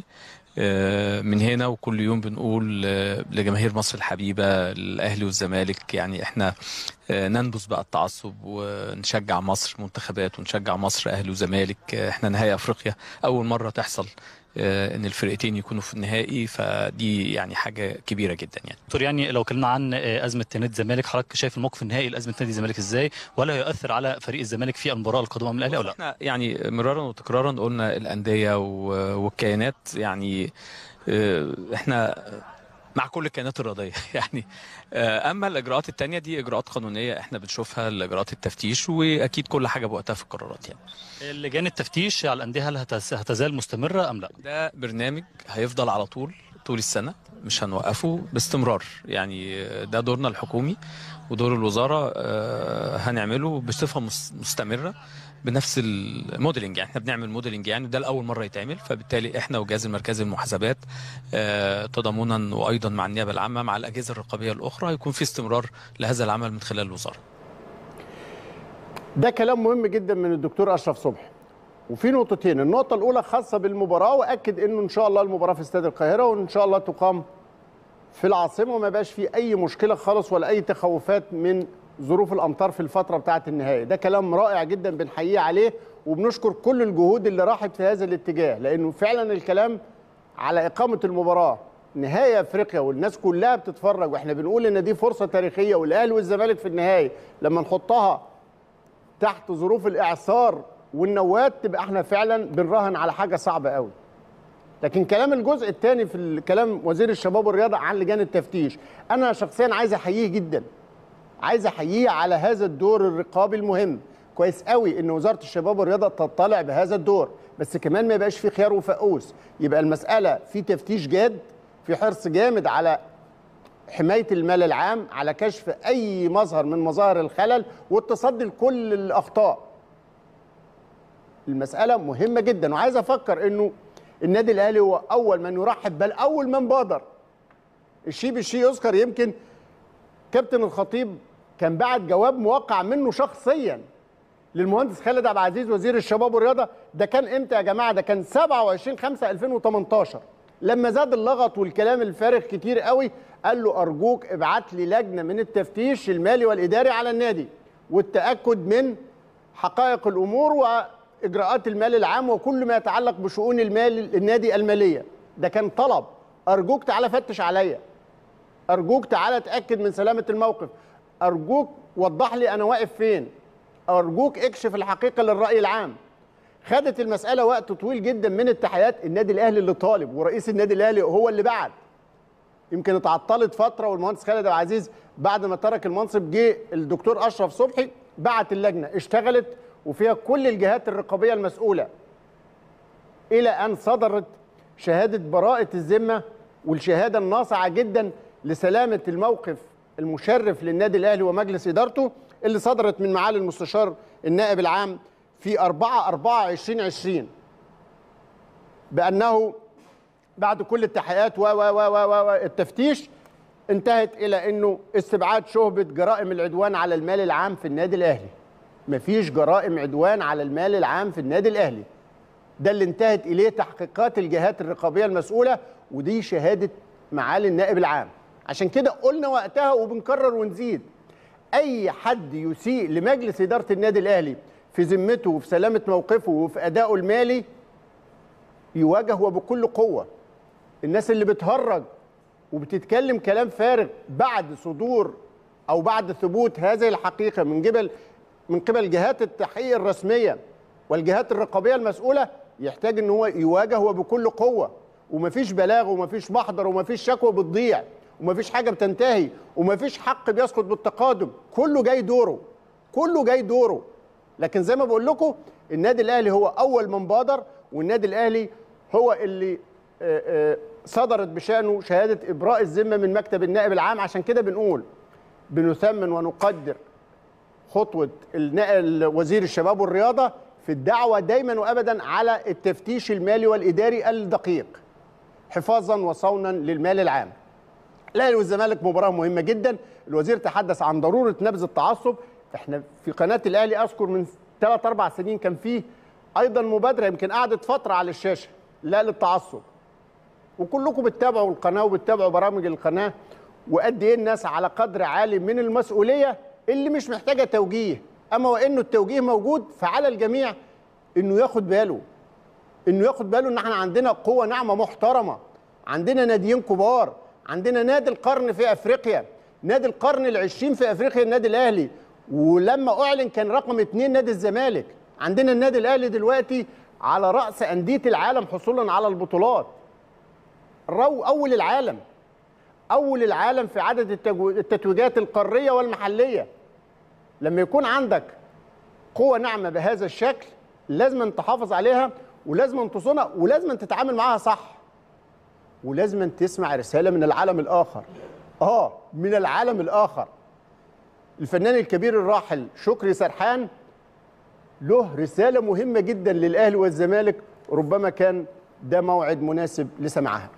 آه، من هنا وكل يوم بنقول آه، لجماهير مصر الحبيبه الاهلي والزمالك يعني احنا آه، ننبذ بقى التعصب ونشجع مصر منتخبات ونشجع مصر اهلي وزمالك آه، احنا نهائي افريقيا اول مره تحصل آه، ان الفرقتين يكونوا في النهائي فدي يعني حاجه كبيره جدا يعني دكتور يعني لو اتكلمنا عن آه، ازمه نادي الزمالك حضرتك شايف الموقف النهائي لازمه نادي الزمالك ازاي ولا هيؤثر على فريق الزمالك في المباراه القادمه من الاهلي او لا احنا يعني مرارا وتكرارا قلنا الانديه و- والكيانات يعني آه، احنا مع كل الكيانات الرياضيه يعني آه، اما الاجراءات التانية دي اجراءات قانونيه احنا بنشوفها الاجراءات التفتيش واكيد كل حاجه بوقتها في القرارات يعني لجان التفتيش على الانديه هل هتز- هتزال مستمره ام لا ده برنامج هيفضل على طول طول السنه مش هنوقفه باستمرار يعني آه، ده دورنا الحكومي ودور الوزاره آه، هنعمله بصفه مس- مستمره بنفس الموديلنج يعني احنا بنعمل موديلنج يعني ده لاول مره يتعمل فبالتالي احنا والجهاز المركزي للمحاسبات آه، تضامنا وايضا مع النيابه العامه مع الاجهزه الرقابيه الاخرى هيكون في استمرار لهذا العمل من خلال الوزاره ده كلام مهم جدا من الدكتور اشرف صبحي وفي نقطتين النقطه الاولى خاصه بالمباراه واكد انه ان شاء الله المباراه في استاد القاهره وان شاء الله تقام في العاصمه وما يبقاش في اي مشكله خالص ولا اي تخوفات من ظروف الامطار في الفتره بتاعه النهائي ده كلام رائع جدا بنحييه عليه وبنشكر كل الجهود اللي راحت في هذا الاتجاه لانه فعلا الكلام على اقامه المباراه نهائي افريقيا والناس كلها بتتفرج واحنا بنقول ان دي فرصه تاريخيه والاهلي والزمالك في النهائي لما نحطها تحت ظروف الاعصار والنواه تبقى احنا فعلا بنراهن على حاجه صعبه قوي لكن كلام الجزء الثاني في الكلام وزير الشباب والرياضه عن لجان التفتيش انا شخصيا عايز احييه جدا عايز احييه على هذا الدور الرقابي المهم كويس قوي ان وزاره الشباب والرياضه تطلع بهذا الدور بس كمان ما يبقاش في خيار وفقوس يبقى المساله في تفتيش جاد في حرص جامد على حمايه المال العام على كشف اي مظهر من مظاهر الخلل والتصدي لكل الاخطاء المساله مهمه جدا وعايز افكر انه النادي الاهلي هو اول من يرحب بل اول من بادر الشيء بالشيء يذكر يمكن كابتن الخطيب كان بعت جواب موقع منه شخصيا للمهندس خالد عبد العزيز وزير الشباب والرياضه ده كان امتى يا جماعه ده كان 27 5 2018 لما زاد اللغط والكلام الفارغ كتير قوي قال له ارجوك ابعت لي لجنه من التفتيش المالي والاداري على النادي والتاكد من حقائق الامور واجراءات المال العام وكل ما يتعلق بشؤون المال النادي الماليه ده كان طلب ارجوك تعالى فتش عليا ارجوك تعالى اتاكد من سلامه الموقف ارجوك وضح لي انا واقف فين ارجوك اكشف الحقيقه للراي العام خدت المساله وقت طويل جدا من التحيات النادي الاهلي اللي طالب ورئيس النادي الاهلي هو اللي بعت يمكن اتعطلت فتره والمهندس خالد عبد العزيز بعد ما ترك المنصب جه الدكتور اشرف صبحي بعت اللجنه اشتغلت وفيها كل الجهات الرقابيه المسؤوله الى ان صدرت شهاده براءه الذمه والشهاده الناصعه جدا لسلامه الموقف المشرف للنادي الاهلي ومجلس ادارته اللي صدرت من معالي المستشار النائب العام في 4 4 2020 بانه بعد كل التحقيقات و و و و و التفتيش انتهت الى انه استبعاد شهبه جرائم العدوان على المال العام في النادي الاهلي مفيش جرائم عدوان على المال العام في النادي الاهلي ده اللي انتهت اليه تحقيقات الجهات الرقابيه المسؤوله ودي شهاده معالي النائب العام عشان كده قلنا وقتها وبنكرر ونزيد اي حد يسيء لمجلس اداره النادي الاهلي في ذمته وفي سلامه موقفه وفي ادائه المالي يواجه وبكل قوه الناس اللي بتهرج وبتتكلم كلام فارغ بعد صدور او بعد ثبوت هذه الحقيقه من قبل من قبل جهات التحقيق الرسميه والجهات الرقابيه المسؤوله يحتاج ان هو يواجه وبكل قوه ومفيش بلاغ ومفيش محضر ومفيش شكوى بتضيع ومفيش حاجه بتنتهي ومفيش حق بيسقط بالتقادم كله جاي دوره كله جاي دوره لكن زي ما بقول لكم النادي الاهلي هو اول من بادر والنادي الاهلي هو اللي آه، آه، صدرت بشانه شهاده ابراء الذمه من مكتب النائب العام عشان كده بنقول بنثمن ونقدر خطوه النائب وزير الشباب والرياضه في الدعوه دايما وابدا على التفتيش المالي والاداري الدقيق حفاظا وصونا للمال العام الاهلي والزمالك مباراه مهمه جدا الوزير تحدث عن ضروره نبذ التعصب احنا في قناه الاهلي اذكر من ثلاث اربع سنين كان فيه ايضا مبادره يمكن قعدت فتره على الشاشه لا للتعصب وكلكم بتتابعوا القناه وبتتابعوا برامج القناه وقد ايه الناس على قدر عالي من المسؤوليه اللي مش محتاجه توجيه اما وانه التوجيه موجود فعلى الجميع انه ياخد باله انه ياخد باله ان احنا عندنا قوه ناعمه محترمه عندنا ناديين كبار عندنا نادي القرن في افريقيا نادي القرن العشرين في افريقيا النادي الاهلي ولما اعلن كان رقم اثنين نادي الزمالك عندنا النادي الاهلي دلوقتي على راس انديه العالم حصولا على البطولات رو اول العالم اول العالم في عدد التجو- التتويجات القاريه والمحليه لما يكون عندك قوه ناعمه بهذا الشكل لازم أن تحافظ عليها ولازم أن تصونها ولازم أن تتعامل معاها صح ولازم أن تسمع رساله من العالم الاخر اه من العالم الاخر الفنان الكبير الراحل شكري سرحان له رساله مهمه جدا للاهلي والزمالك ربما كان ده موعد مناسب لسماعها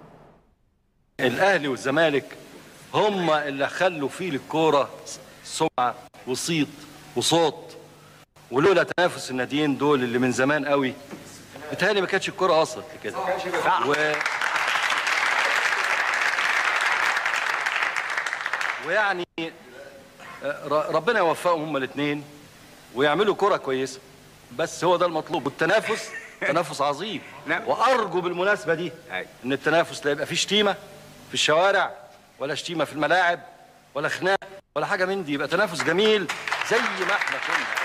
الاهلي والزمالك هم اللي خلوا فيه للكوره سمعه وصيت وصوت ولولا تنافس الناديين دول اللي من زمان قوي بتهيألي ما كانتش الكوره وصلت لكده و... ويعني ر- ربنا يوفقهم هما الاثنين ويعملوا كرة كويسة بس هو ده المطلوب والتنافس تنافس عظيم نعم. وارجو بالمناسبه دي أي. ان التنافس لا يبقى فيه شتيمه في الشوارع ولا شتيمه في الملاعب ولا خناق ولا حاجه من دي يبقى تنافس جميل زي ما احنا كنا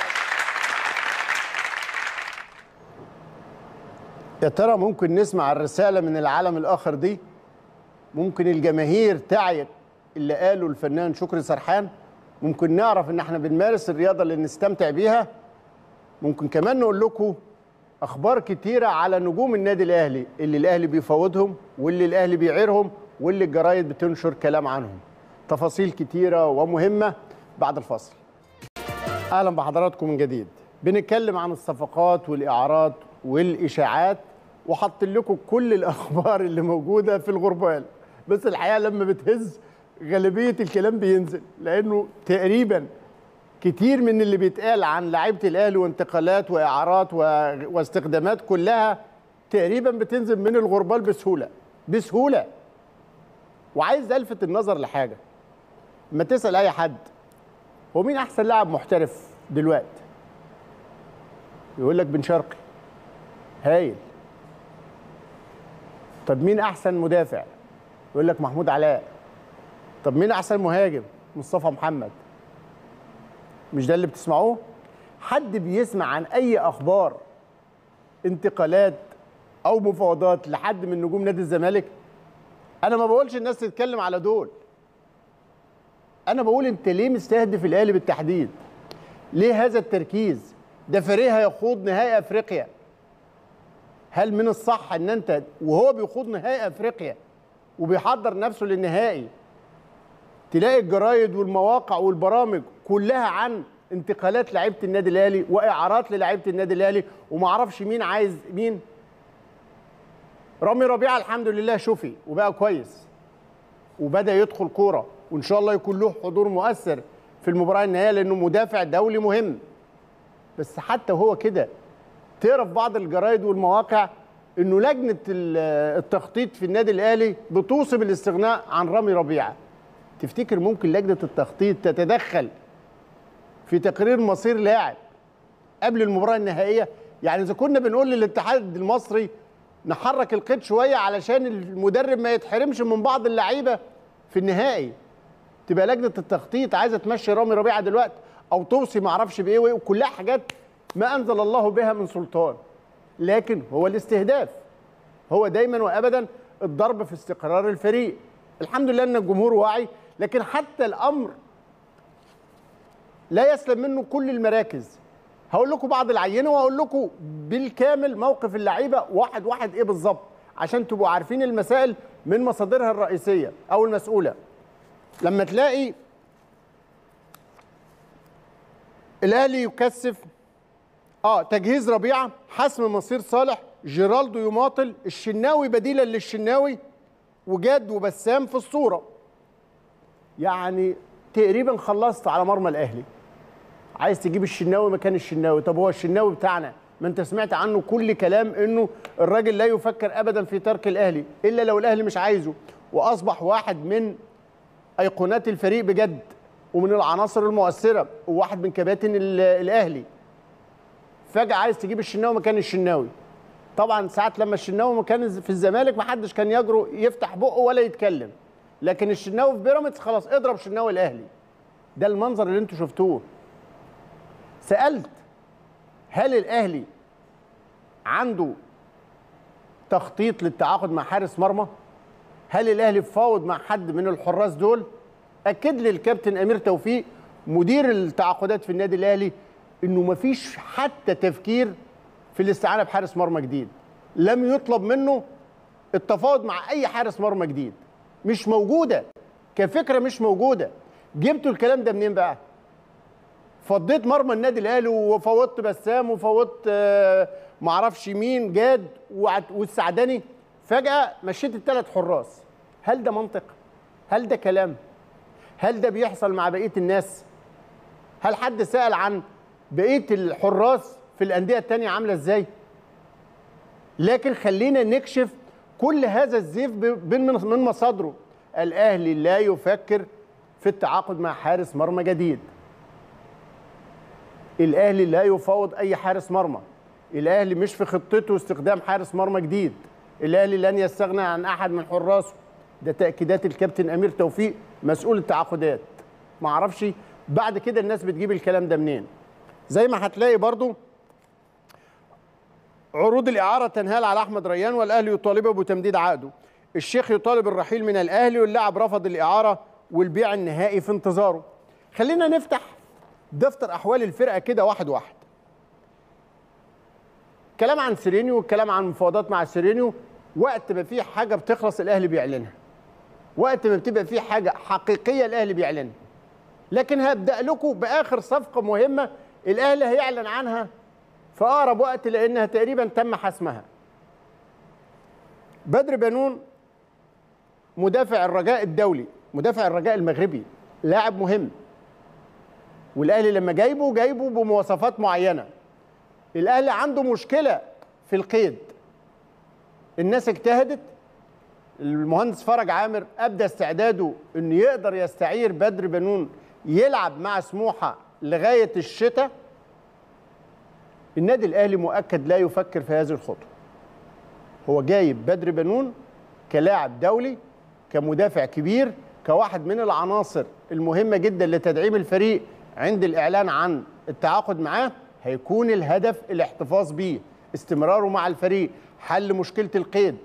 يا ترى ممكن نسمع الرسالة من العالم الآخر دي ممكن الجماهير تعيت اللي قاله الفنان شكري سرحان ممكن نعرف ان احنا بنمارس الرياضة اللي نستمتع بيها ممكن كمان نقول لكم اخبار كتيرة على نجوم النادي الاهلي اللي الاهلي بيفاوضهم واللي الاهلي بيعيرهم واللي الجرايد بتنشر كلام عنهم تفاصيل كتيرة ومهمة بعد الفاصل اهلا بحضراتكم من جديد بنتكلم عن الصفقات والاعارات والاشاعات وحط لكم كل الاخبار اللي موجوده في الغربال بس الحقيقه لما بتهز غالبيه الكلام بينزل لانه تقريبا كتير من اللي بيتقال عن لعيبه الاهلي وانتقالات واعارات و... واستخدامات كلها تقريبا بتنزل من الغربال بسهوله بسهوله وعايز الفت النظر لحاجه لما تسال اي حد هو مين احسن لاعب محترف دلوقتي يقول لك بن شرقي هايل طب مين احسن مدافع يقول لك محمود علاء طب مين احسن مهاجم مصطفى محمد مش ده اللي بتسمعوه حد بيسمع عن اي اخبار انتقالات او مفاوضات لحد من نجوم نادي الزمالك انا ما بقولش الناس تتكلم على دول انا بقول انت ليه مستهدف الاهلي بالتحديد ليه هذا التركيز ده فريق هيخوض نهائي افريقيا هل من الصح ان انت وهو بيخوض نهائي افريقيا وبيحضر نفسه للنهائي تلاقي الجرايد والمواقع والبرامج كلها عن انتقالات لعيبه النادي الاهلي واعارات للعيبه النادي الاهلي ومعرفش مين عايز مين رامي ربيعه الحمد لله شفي وبقى كويس وبدا يدخل كوره وان شاء الله يكون له حضور مؤثر في المباراه النهائيه لانه مدافع دولي مهم بس حتى هو كده تقرا في بعض الجرايد والمواقع انه لجنه ال- التخطيط في النادي الاهلي بتوصي بالاستغناء عن رامي ربيعه تفتكر ممكن لجنه التخطيط تتدخل في تقرير مصير لاعب قبل المباراه النهائيه يعني اذا كنا بنقول للاتحاد المصري نحرك القيد شويه علشان المدرب ما يتحرمش من بعض اللعيبه في النهائي تبقى لجنه التخطيط عايزه تمشي رامي ربيعه دلوقتي او توصي ما اعرفش بايه وايه وكلها حاجات ما انزل الله بها من سلطان لكن هو الاستهداف هو دايما وابدا الضرب في استقرار الفريق الحمد لله ان الجمهور واعي لكن حتى الامر لا يسلم منه كل المراكز هقول لكم بعض العينه وهقول لكم بالكامل موقف اللعيبه واحد واحد ايه بالظبط عشان تبقوا عارفين المسائل من مصادرها الرئيسيه او المسؤوله لما تلاقي الاهلي يكثف اه تجهيز ربيعه حسم مصير صالح جيرالدو يماطل الشناوي بديلا للشناوي وجاد وبسام في الصوره يعني تقريبا خلصت على مرمى الاهلي عايز تجيب الشناوي مكان الشناوي طب هو الشناوي بتاعنا ما انت سمعت عنه كل كلام انه الراجل لا يفكر ابدا في ترك الاهلي الا لو الاهلي مش عايزه واصبح واحد من ايقونات الفريق بجد ومن العناصر المؤثره وواحد من كباتن ال- الاهلي فجاه عايز تجيب الشناوي مكان الشناوي طبعا ساعات لما الشناوي كان في الزمالك ما حدش كان يجرؤ يفتح بقه ولا يتكلم لكن الشناوي في بيراميدز خلاص اضرب شناوي الاهلي ده المنظر اللي انتوا شفتوه سالت هل الاهلي عنده تخطيط للتعاقد مع حارس مرمى هل الاهلي فاوض مع حد من الحراس دول اكد لي الكابتن امير توفيق مدير التعاقدات في النادي الاهلي انه مفيش حتى تفكير في الاستعانه بحارس مرمى جديد لم يطلب منه التفاوض مع اي حارس مرمى جديد مش موجوده كفكره مش موجوده جبتوا الكلام ده منين بقى فضيت مرمى النادي الاهلي وفوضت بسام وفوضت آه، معرفش مين جاد وعت- والسعداني فجاه مشيت الثلاث حراس هل ده منطق هل ده كلام هل ده بيحصل مع بقيه الناس هل حد سال عن بقيه الحراس في الانديه التانية عامله ازاي لكن خلينا نكشف كل هذا الزيف ب- من من مصادره الاهلي لا يفكر في التعاقد مع حارس مرمى جديد الاهلي لا يفاوض اي حارس مرمى الاهلي مش في خطته استخدام حارس مرمى جديد الاهلي لن يستغنى عن احد من حراسه ده تاكيدات الكابتن امير توفيق مسؤول التعاقدات ما اعرفش بعد كده الناس بتجيب الكلام ده منين زي ما هتلاقي برضو عروض الاعاره تنهال على احمد ريان والاهلي يطالبه بتمديد عقده الشيخ يطالب الرحيل من الاهلي واللاعب رفض الاعاره والبيع النهائي في انتظاره خلينا نفتح دفتر احوال الفرقه كده واحد واحد كلام عن سيرينيو والكلام عن مفاوضات مع سيرينيو وقت ما في حاجه بتخلص الاهلي بيعلنها وقت ما بتبقى في حاجه حقيقيه الاهلي بيعلنها لكن هبدا لكم باخر صفقه مهمه الاهلي هيعلن عنها في اقرب وقت لانها تقريبا تم حسمها بدر بنون مدافع الرجاء الدولي مدافع الرجاء المغربي لاعب مهم والاهلي لما جايبه جايبه بمواصفات معينه الاهلي عنده مشكله في القيد الناس اجتهدت المهندس فرج عامر ابدى استعداده انه يقدر يستعير بدر بنون يلعب مع سموحه لغايه الشتاء النادي الاهلي مؤكد لا يفكر في هذه الخطوه هو جايب بدر بنون كلاعب دولي كمدافع كبير كواحد من العناصر المهمه جدا لتدعيم الفريق عند الاعلان عن التعاقد معاه هيكون الهدف الاحتفاظ بيه استمراره مع الفريق حل مشكله القيد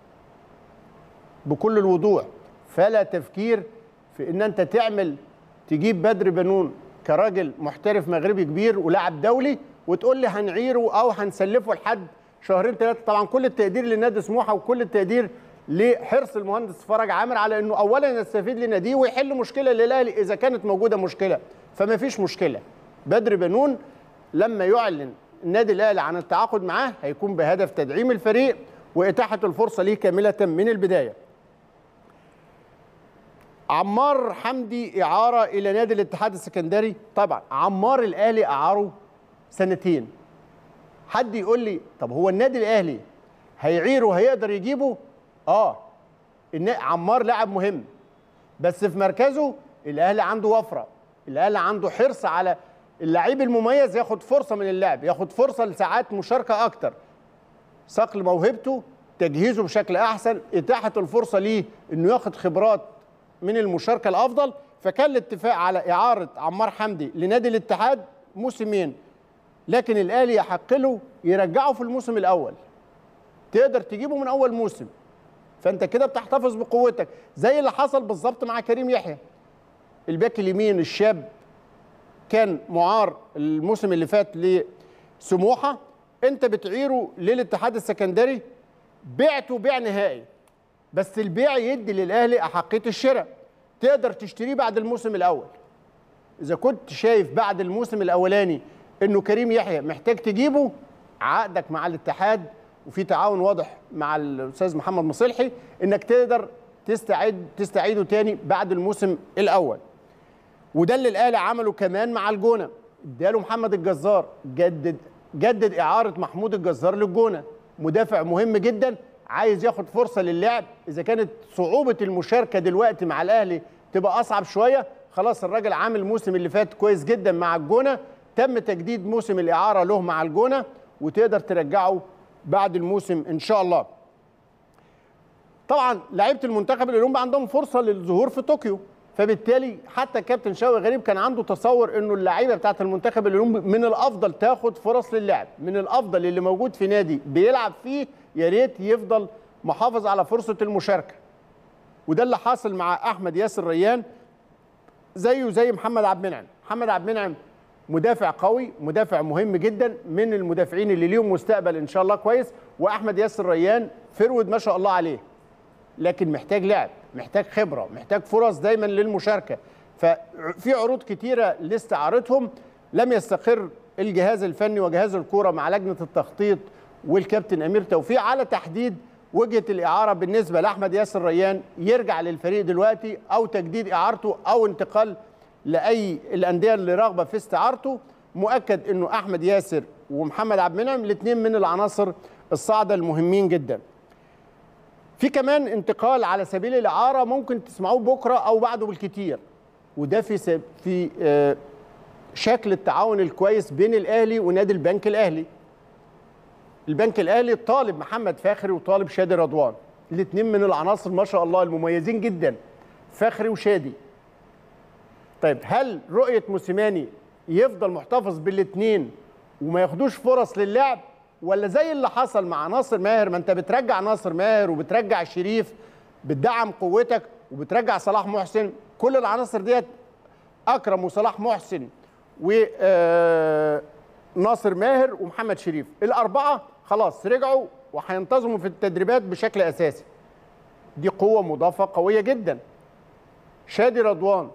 بكل الوضوح فلا تفكير في ان انت تعمل تجيب بدر بنون كراجل محترف مغربي كبير ولاعب دولي وتقول لي هنعيره او هنسلفه لحد شهرين ثلاثه طبعا كل التقدير لنادي سموحه وكل التقدير لحرص المهندس فرج عامر على انه اولا يستفيد لناديه ويحل مشكله للاهلي اذا كانت موجوده مشكله فما فيش مشكله بدر بنون لما يعلن النادي الاهلي عن التعاقد معاه هيكون بهدف تدعيم الفريق واتاحه الفرصه ليه كامله من البدايه عمار حمدي اعاره الى نادي الاتحاد السكندري طبعا عمار الاهلي اعاره سنتين حد يقول لي طب هو النادي الاهلي هيعيره هيقدر يجيبه اه النا- عمار لاعب مهم بس في مركزه الاهلي عنده وفره الاهلي عنده حرص على اللعيب المميز ياخد فرصه من اللعب ياخد فرصه لساعات مشاركه اكتر صقل موهبته تجهيزه بشكل احسن اتاحه الفرصه ليه انه ياخد خبرات من المشاركه الافضل فكان الاتفاق على اعاره عمار حمدي لنادي الاتحاد موسمين لكن الاهلي يحق له يرجعه في الموسم الاول تقدر تجيبه من اول موسم فانت كده بتحتفظ بقوتك زي اللي حصل بالظبط مع كريم يحيى الباك اليمين الشاب كان معار الموسم اللي فات لسموحه انت بتعيره للاتحاد السكندري بعته بيع نهائي بس البيع يدي للاهلي احقيه الشراء تقدر تشتريه بعد الموسم الاول اذا كنت شايف بعد الموسم الاولاني انه كريم يحيى محتاج تجيبه عقدك مع الاتحاد وفي تعاون واضح مع الاستاذ محمد مصلحي انك تقدر تستعيد تستعيده تاني بعد الموسم الاول وده اللي الاهلي عمله كمان مع الجونه اداله محمد الجزار جدد جدد اعاره محمود الجزار للجونه مدافع مهم جدا عايز ياخد فرصه للعب اذا كانت صعوبه المشاركه دلوقتي مع الاهلي تبقى اصعب شويه خلاص الراجل عامل الموسم اللي فات كويس جدا مع الجونه تم تجديد موسم الاعاره له مع الجونه وتقدر ترجعه بعد الموسم ان شاء الله طبعا لعيبه المنتخب الاولمبي عندهم فرصه للظهور في طوكيو فبالتالي حتى كابتن شوقي غريب كان عنده تصور انه اللعيبه بتاعه المنتخب الاولمبي من الافضل تاخد فرص للعب من الافضل اللي موجود في نادي بيلعب فيه يا ريت يفضل محافظ على فرصه المشاركه وده اللي حاصل مع احمد ياسر ريان زيه زي محمد عبد المنعم محمد عبد المنعم مدافع قوي مدافع مهم جدا من المدافعين اللي ليهم مستقبل ان شاء الله كويس واحمد ياسر ريان فرود ما شاء الله عليه لكن محتاج لعب محتاج خبره محتاج فرص دايما للمشاركه ففي عروض كتيره لاستعارتهم لم يستقر الجهاز الفني وجهاز الكوره مع لجنه التخطيط والكابتن امير توفيق على تحديد وجهه الاعاره بالنسبه لاحمد ياسر ريان يرجع للفريق دلوقتي او تجديد اعارته او انتقال لاي الانديه اللي راغبه في استعارته مؤكد انه احمد ياسر ومحمد عبد المنعم الاثنين من العناصر الصاعده المهمين جدا في كمان انتقال على سبيل الاعاره ممكن تسمعوه بكره او بعده بالكتير وده في سب في آه شكل التعاون الكويس بين الاهلي ونادي البنك الاهلي البنك الاهلي طالب محمد فاخري وطالب شادي رضوان الاثنين من العناصر ما شاء الله المميزين جدا فاخري وشادي طيب هل رؤيه موسيماني يفضل محتفظ بالاثنين وما ياخدوش فرص للعب ولا زي اللي حصل مع ناصر ماهر ما انت بترجع ناصر ماهر وبترجع شريف بتدعم قوتك وبترجع صلاح محسن كل العناصر ديت اكرم وصلاح محسن وناصر ماهر ومحمد شريف الاربعه خلاص رجعوا وهينتظموا في التدريبات بشكل اساسي دي قوه مضافه قويه جدا شادي رضوان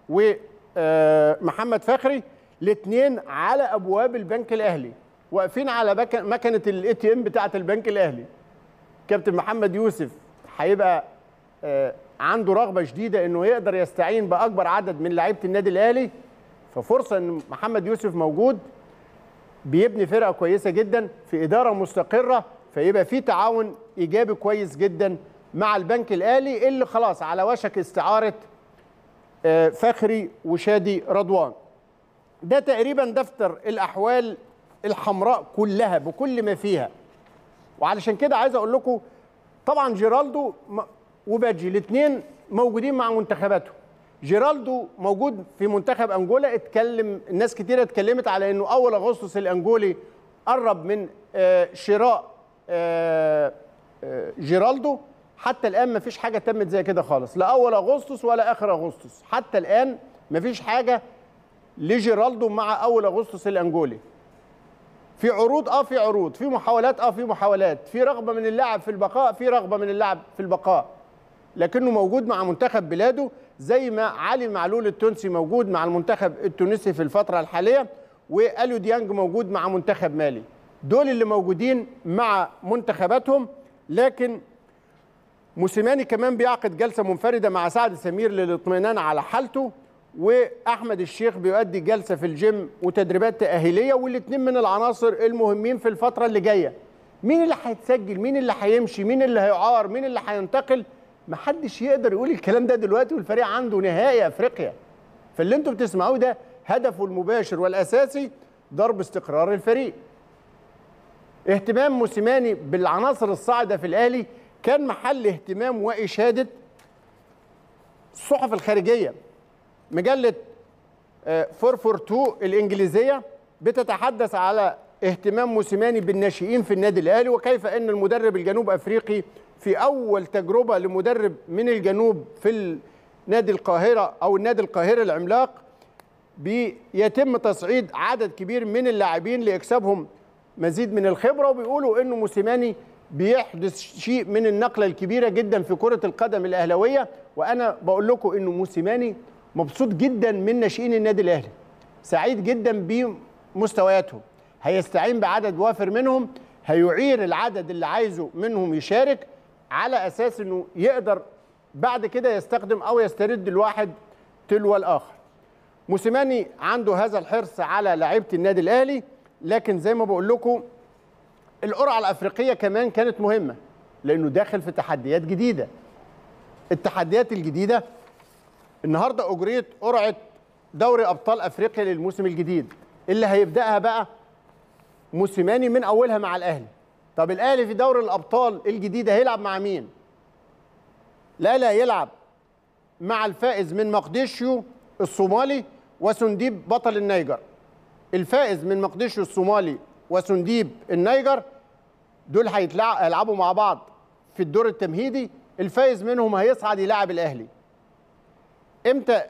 ومحمد فخري الاثنين على ابواب البنك الاهلي واقفين على مكنه الاي تي ام بتاعه البنك الاهلي كابتن محمد يوسف هيبقى عنده رغبه شديده انه يقدر يستعين باكبر عدد من لعيبه النادي الاهلي ففرصه ان محمد يوسف موجود بيبني فرقه كويسه جدا في اداره مستقره فيبقى في تعاون ايجابي كويس جدا مع البنك الاهلي اللي خلاص على وشك استعاره فخري وشادي رضوان ده تقريبا دفتر الاحوال الحمراء كلها بكل ما فيها وعلشان كده عايز اقول لكم طبعا جيرالدو وباجي الاثنين موجودين مع منتخباتهم جيرالدو موجود في منتخب انجولا اتكلم الناس كتيره اتكلمت على انه اول اغسطس الانجولي قرب من شراء جيرالدو حتى الان مفيش حاجه تمت زي كده خالص لا اول اغسطس ولا اخر اغسطس حتى الان مفيش حاجه لجيرالدو مع اول اغسطس الانجولي في عروض اه في عروض في محاولات اه في محاولات في رغبه من اللاعب في البقاء في رغبه من اللاعب في البقاء لكنه موجود مع منتخب بلاده زي ما علي معلول التونسي موجود مع المنتخب التونسي في الفتره الحاليه واليو ديانج موجود مع منتخب مالي دول اللي موجودين مع منتخباتهم لكن موسيماني كمان بيعقد جلسه منفرده مع سعد سمير للاطمئنان على حالته واحمد الشيخ بيؤدي جلسه في الجيم وتدريبات تاهيليه والاثنين من العناصر المهمين في الفتره اللي جايه مين اللي هيتسجل مين اللي هيمشي مين اللي هيعار مين اللي هينتقل محدش يقدر يقول الكلام ده دلوقتي والفريق عنده نهائي افريقيا فاللي انتم بتسمعوه ده هدفه المباشر والاساسي ضرب استقرار الفريق اهتمام موسيماني بالعناصر الصاعده في الاهلي كان محل اهتمام واشاده الصحف الخارجيه مجله 442 الانجليزيه بتتحدث على اهتمام موسيماني بالناشئين في النادي الاهلي وكيف ان المدرب الجنوب افريقي في اول تجربه لمدرب من الجنوب في نادي القاهره او النادي القاهره العملاق بيتم تصعيد عدد كبير من اللاعبين لاكسابهم مزيد من الخبره وبيقولوا انه موسيماني بيحدث شيء من النقله الكبيره جدا في كره القدم الاهلاويه وانا بقول لكم انه موسيماني مبسوط جدا من ناشئين النادي الاهلي سعيد جدا بمستوياتهم هيستعين بعدد وافر منهم هيعير العدد اللي عايزه منهم يشارك على اساس انه يقدر بعد كده يستخدم او يسترد الواحد تلو الاخر موسيماني عنده هذا الحرص على لعيبه النادي الاهلي لكن زي ما بقول لكم القرعه الافريقيه كمان كانت مهمه لانه داخل في تحديات جديده التحديات الجديده النهارده اجريت قرعه دوري ابطال افريقيا للموسم الجديد اللي هيبداها بقى موسيماني من اولها مع الاهلي طب الاهلي في دوري الابطال الجديد هيلعب مع مين لا لا يلعب مع الفائز من مقديشيو الصومالي وسنديب بطل النيجر الفائز من مقديشيو الصومالي وسنديب النيجر دول هيلعبوا مع بعض في الدور التمهيدي الفائز منهم هيصعد يلاعب الاهلي امتى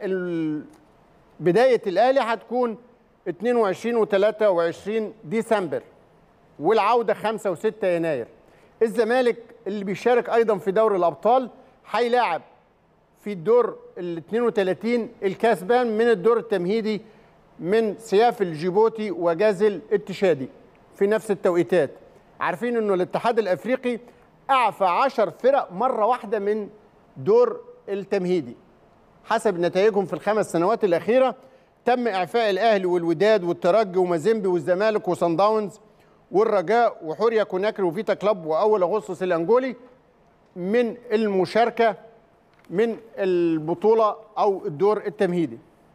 بدايه الاهلي هتكون 22 و23 ديسمبر والعوده 5 و6 يناير الزمالك اللي بيشارك ايضا في دوري الابطال هيلاعب في الدور ال 32 الكسبان من الدور التمهيدي من سياف الجيبوتي وجازل التشادي في نفس التوقيتات عارفين انه الاتحاد الافريقي اعفى 10 فرق مره واحده من دور التمهيدي حسب نتائجهم في الخمس سنوات الاخيره تم اعفاء الاهلي والوداد والترجي ومازيمبي والزمالك وصن داونز والرجاء وحوريا كوناكري وفيتا كلاب واول اغسطس الانجولي من المشاركه من البطوله او الدور التمهيدي.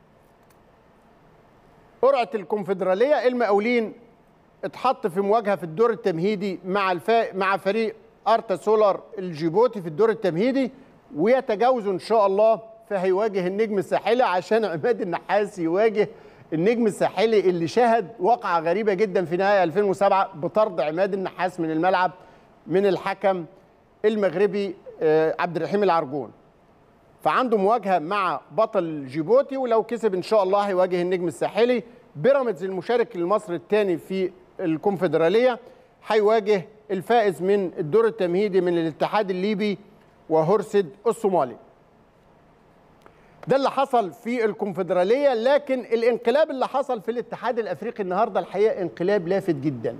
قرعه الكونفدراليه المقاولين اتحط في مواجهه في الدور التمهيدي مع الفا... مع فريق ارتا سولار الجيبوتي في الدور التمهيدي ويتجاوزوا ان شاء الله فهيواجه النجم الساحلي عشان عماد النحاس يواجه النجم الساحلي اللي شهد واقعه غريبه جدا في نهايه 2007 بطرد عماد النحاس من الملعب من الحكم المغربي عبد الرحيم العرجون فعنده مواجهه مع بطل جيبوتي ولو كسب ان شاء الله هيواجه النجم الساحلي بيراميدز المشارك لمصر الثاني في الكونفدراليه هيواجه الفائز من الدور التمهيدي من الاتحاد الليبي وهرسد الصومالي ده اللي حصل في الكونفدراليه لكن الانقلاب اللي حصل في الاتحاد الافريقي النهارده الحقيقه انقلاب لافت جدا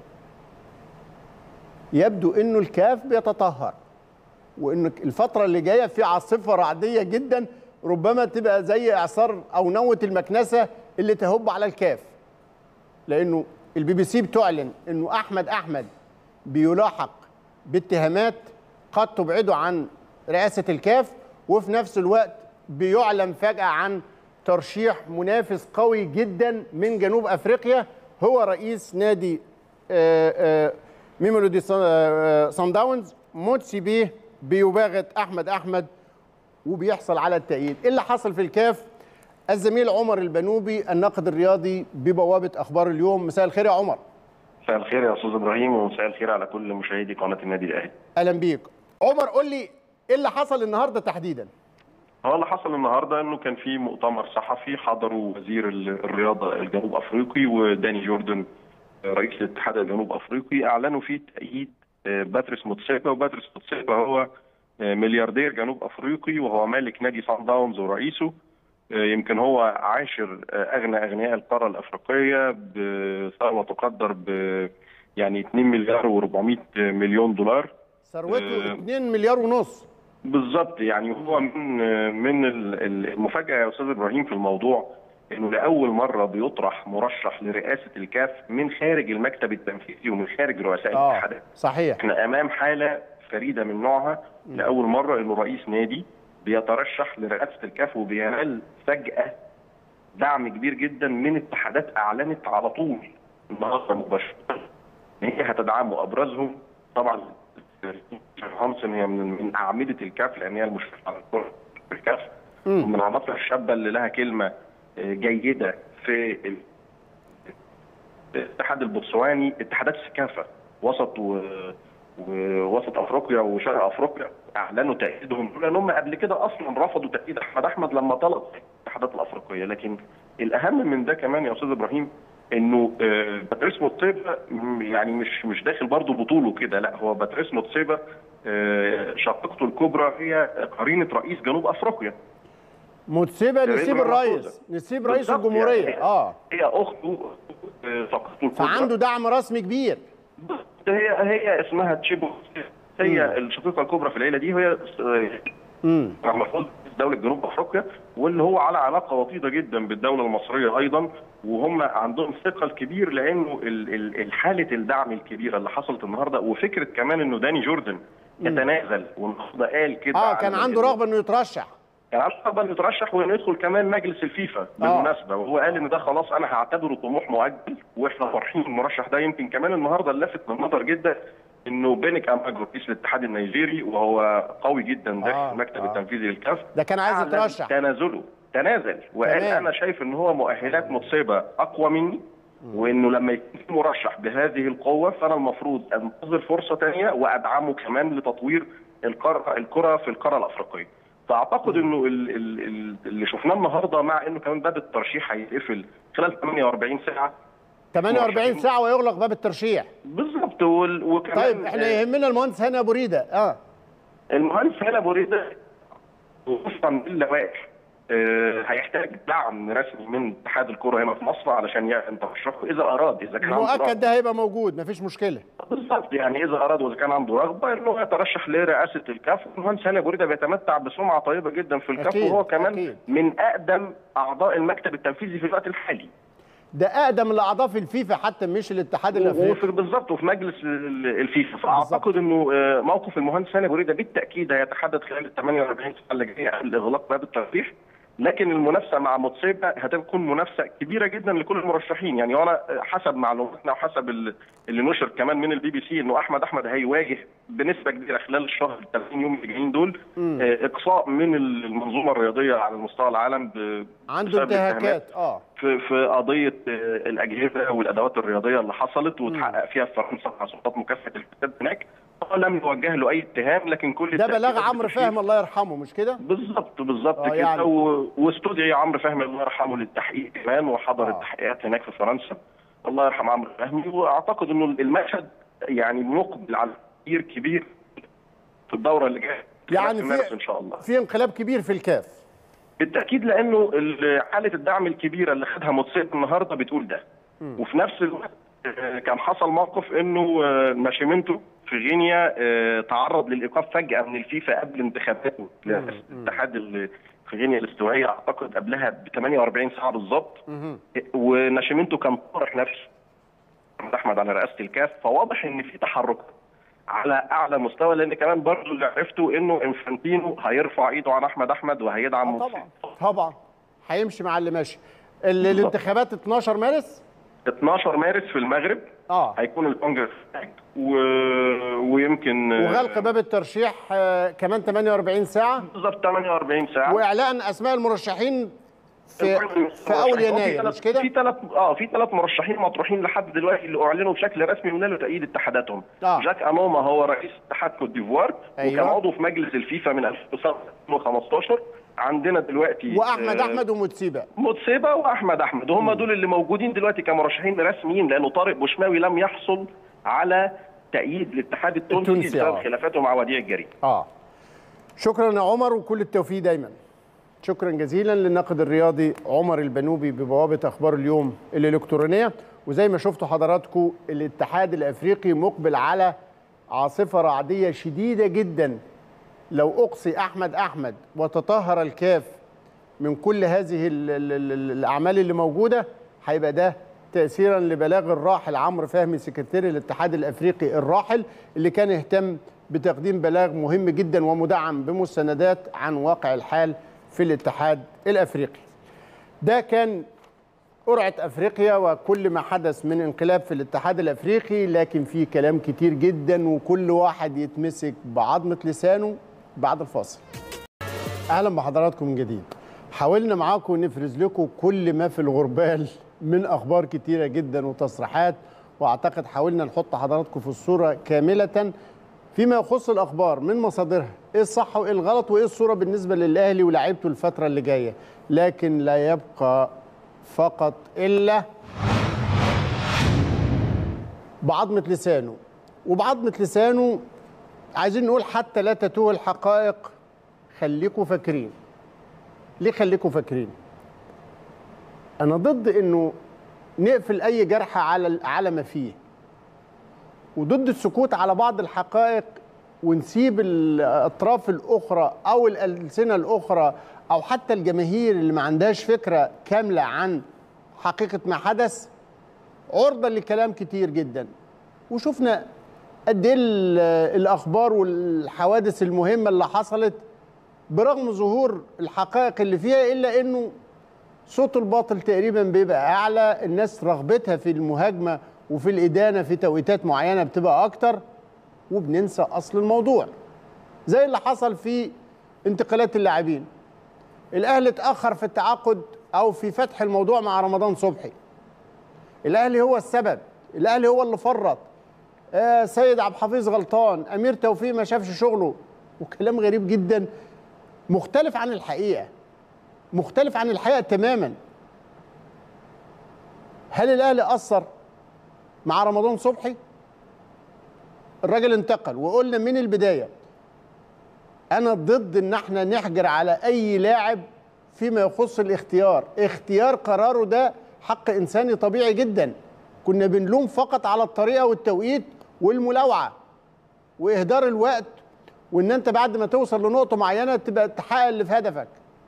يبدو انه الكاف بيتطهر وان الفتره اللي جايه في عاصفه رعديه جدا ربما تبقى زي اعصار او نوه المكنسه اللي تهب على الكاف لانه البي بي سي بتعلن انه احمد احمد بيلاحق باتهامات قد تبعده عن رئاسه الكاف وفي نفس الوقت بيعلن فجاه عن ترشيح منافس قوي جدا من جنوب افريقيا هو رئيس نادي ميمولودي سان داونز موتسي بيه بيباغت احمد احمد وبيحصل على التأييد ايه اللي حصل في الكاف الزميل عمر البنوبي الناقد الرياضي ببوابه اخبار اليوم مساء الخير يا عمر مساء الخير يا استاذ ابراهيم ومساء الخير على كل مشاهدي قناه النادي الاهلي اهلا بيك عمر قول لي ايه اللي حصل النهارده تحديدا هو اللي حصل النهارده انه كان في مؤتمر صحفي حضره وزير الرياضه الجنوب افريقي وداني جوردن رئيس الاتحاد الجنوب افريقي اعلنوا فيه تأييد باتريس موتسيبا وباتريس موتسيبا هو ملياردير جنوب افريقي وهو مالك نادي سان داونز ورئيسه يمكن هو عاشر اغنى اغنياء القاره الافريقيه بثروه تقدر ب يعني 2 مليار و400 مليون دولار ثروته 2 مليار ونص بالظبط يعني هو من من المفاجاه يا استاذ ابراهيم في الموضوع انه لاول مره بيطرح مرشح لرئاسه الكاف من خارج المكتب التنفيذي ومن خارج رؤساء آه الاتحادات. صحيح احنا امام حاله فريده من نوعها لاول مره انه رئيس نادي بيترشح لرئاسه الكاف وبينال فجاه دعم كبير جدا من اتحادات اعلنت على طول النهارده مباشره ان هي هتدعمه ابرزهم طبعا هامسون هي من من اعمده الكاف لان هي المشرفه على الكره في الكاف ومن العناصر الشابه اللي لها كلمه آه، جيده في ال- الاتحاد البوتسواني اتحادات السكافه وسط و... ووسط افريقيا وشرق افريقيا اعلنوا تاييدهم لان هم قبل كده اصلا رفضوا تاييد احمد احمد لما طلب الاتحادات الافريقيه لكن الاهم من ده كمان يا استاذ ابراهيم انه آه، باتريس موتسيبا م- يعني مش مش داخل برضه بطوله كده لا هو باتريس موتسيبا آه، شقيقته الكبرى هي قرينه رئيس جنوب افريقيا متسيبه رئيس نسيب الرئاسة. الرئيس نسيب رئيس بالظبط الجمهوريه يعني. اه هي اخته آه، شقيقته الكبرى فعنده دعم رسمي كبير هي هي اسمها تشيبو هي الشقيقه الكبرى في العيله دي وهي امم المفروض دوله جنوب افريقيا واللي هو على علاقه وطيده جدا بالدوله المصريه ايضا وهم عندهم ثقل كبير لانه ال- ال- الحاله الدعم الكبيره اللي حصلت النهارده وفكره كمان انه داني جوردن يتنازل والنهارده قال كده اه عن كان ال- عنده رغبه انه يترشح كان عنده رغبه انه يترشح وانه يدخل كمان مجلس الفيفا بالمناسبه وهو قال ان ده خلاص انا هعتبره طموح مؤجل واحنا فرحين بالمرشح ده يمكن كمان النهارده اللافت للنظر جدا انه بينك اماجو رئيس الاتحاد النيجيري وهو قوي جدا داخل آه، المكتب آه. التنفيذي للكاف ده كان عايز أعلن يترشح. تنازله تنازل وقال تمام. انا شايف ان هو مؤهلات متصيبه اقوى مني وانه لما يكون في مرشح بهذه القوه فانا المفروض انتظر فرصه ثانيه وادعمه كمان لتطوير القاره الكره في القاره الافريقيه. فاعتقد انه ال- ال- ال- اللي شفناه النهارده مع انه كمان باب الترشيح هيتقفل خلال 48 ساعه 48 ساعه ويغلق باب الترشيح بالظبط وال- وكمان طيب احنا آه، يهمنا المهندس هاني ابو ريده اه المهندس هلا بوريده وفقا للوائح آه، هيحتاج دعم رسمي من اتحاد الكره هنا في مصر علشان يعلن ترشحه اذا اراد اذا كان عنده مؤكد رغبة. ده هيبقى موجود مفيش مشكله بالظبط يعني اذا اراد واذا كان عنده رغبه انه يترشح لرئاسه الكاف المهندس هاني بوريده بيتمتع بسمعه طيبه جدا في الكاف أكيد، وهو كمان أكيد. من اقدم اعضاء المكتب التنفيذي في الوقت الحالي ده اقدم الاعضاء في الفيفا حتى مش الاتحاد الافريقي وفي بالظبط وفي مجلس ال- الفيفا فاعتقد انه آه، موقف المهندس هاني بوريده بالتاكيد هيتحدد خلال ال 48 ساعه اللي جايه قبل اغلاق باب الترشيح لكن المنافسه مع موتسيبا هتكون منافسه كبيره جدا لكل المرشحين يعني وانا حسب معلوماتنا وحسب ال- اللي نشر كمان من البي بي سي انه احمد احمد هيواجه بنسبه كبيره خلال الشهر ال 30 يوم اللي جايين دول آه، اقصاء من المنظومه الرياضيه على مستوى العالم ب- عنده بسبب الاتهامات انتهاكات اه في في قضيه آه، الاجهزه والادوات الرياضيه اللي حصلت وتحقق فيها في فرنسا مع سلطات مكافحه الفساد هناك هو لم يوجه له اي اتهام لكن كل ده التأكيدات بلاغ عمرو بتشير- فهم الله يرحمه مش كده بالظبط بالظبط آه، كده يعني. و... واستدعي عمرو فهمي الله يرحمه للتحقيق كمان وحضر آه. التحقيقات هناك في فرنسا الله يرحم عمرو فهمي واعتقد انه المشهد يعني مقبل على تغيير كبير في الدوره اللي جايه يعني في مارس في ان شاء الله في انقلاب كبير في الكاف بالتاكيد لانه ال- حاله الدعم الكبيره اللي خدها موتسيب النهارده بتقول ده وفي نفس الوقت آه، كان حصل موقف انه آه، ماشيمنتو في غينيا آه، تعرض للايقاف فجاه من الفيفا قبل انتخاباته الاتحاد ال- في غينيا الاستوائيه اعتقد قبلها ب 48 ساعه بالظبط وناشيمنتو كان طارح نفسه محمد احمد على رئاسه الكاف فواضح ان في تحرك على اعلى مستوى لان كمان برضه اللي عرفته انه انفانتينو هيرفع ايده عن احمد احمد وهيدعم آه موتسيب. طبعا طبعا هيمشي مع اللي ماشي ال- الانتخابات 12 مارس 12 مارس في المغرب اه هيكون الكونجرس هناك و... ويمكن وغلق باب الترشيح آه كمان 48 ساعه بالظبط 48 ساعه واعلان اسماء المرشحين في في اول في يناير تلات- مش كده؟ في ثلاث اه في ثلاث مرشحين مطروحين لحد دلوقتي اللي اعلنوا بشكل رسمي ونالوا تأييد اتحاداتهم آه. جاك انوما هو رئيس اتحاد كوت ديفوار أيوة. وكان عضو في مجلس الفيفا من 2015 عندنا دلوقتي واحمد آه، احمد ومتسيبه متسيبه واحمد احمد وهم دول اللي موجودين دلوقتي كمرشحين رسميين لانه طارق بوشماوي لم يحصل على تأييد الاتحاد التونسي التونسي، بسبب آه. خلافاته مع وديع الجريمه اه شكرا يا عمر وكل التوفيق دايما شكرا جزيلا للناقد الرياضي عمر البنوبي ببوابه اخبار اليوم الالكترونيه وزي ما شفتوا حضراتكم الاتحاد الافريقي مقبل على عاصفه رعديه شديده جدا لو اقصي احمد احمد وتطهر الكاف من كل هذه ال ال ال الاعمال اللي موجوده هيبقى ده تاثيرا لبلاغ الراحل عمرو فهمي سكرتير الاتحاد الافريقي الراحل اللي كان يهتم بتقديم بلاغ مهم جدا ومدعم بمستندات عن واقع الحال في الاتحاد الافريقي. ده كان قرعة أفريقيا وكل ما حدث من انقلاب في الاتحاد الأفريقي لكن في كلام كتير جدا وكل واحد يتمسك بعظمة لسانه بعد الفاصل أهلا بحضراتكم من جديد حاولنا معاكم نفرز لكم كل ما في الغربال من أخبار كتيرة جدا وتصريحات وأعتقد حاولنا نحط حضراتكم في الصورة كاملة فيما يخص الأخبار من مصادرها إيه الصح وإيه الغلط وإيه الصورة بالنسبة للأهلي ولاعيبته الفترة اللي جاية لكن لا يبقى فقط إلا بعظمة لسانه وبعظمة لسانه عايزين نقول حتى لا تتوه الحقائق خليكم فاكرين ليه خليكم فاكرين انا ضد انه نقفل اي جرح على على ما فيه وضد السكوت على بعض الحقائق ونسيب الاطراف الاخرى او الالسنه الاخرى او حتى الجماهير اللي ما عندهاش فكره كامله عن حقيقه ما حدث عرضه لكلام كتير جدا وشفنا قد ايه ال- الاخبار والحوادث المهمه اللي حصلت برغم ظهور الحقائق اللي فيها الا انه صوت الباطل تقريبا بيبقى اعلى الناس رغبتها في المهاجمه وفي الادانه في توقيتات معينه بتبقى اكتر وبننسى اصل الموضوع زي اللي حصل في انتقالات اللاعبين الاهلي اتاخر في التعاقد او في فتح الموضوع مع رمضان صبحي الاهلي هو السبب الاهلي هو اللي فرط آه سيد عبد الحفيظ غلطان امير توفيق ما شافش شغله وكلام غريب جدا مختلف عن الحقيقه مختلف عن الحقيقه تماما هل الاهلي اثر مع رمضان صبحي الراجل انتقل وقلنا من البدايه انا ضد ان احنا نحجر على اي لاعب فيما يخص الاختيار اختيار قراره ده حق انساني طبيعي جدا كنا بنلوم فقط على الطريقه والتوقيت والملاوعه واهدار الوقت وان انت بعد ما توصل لنقطه معينه تبقى تحقق اللي في هدفك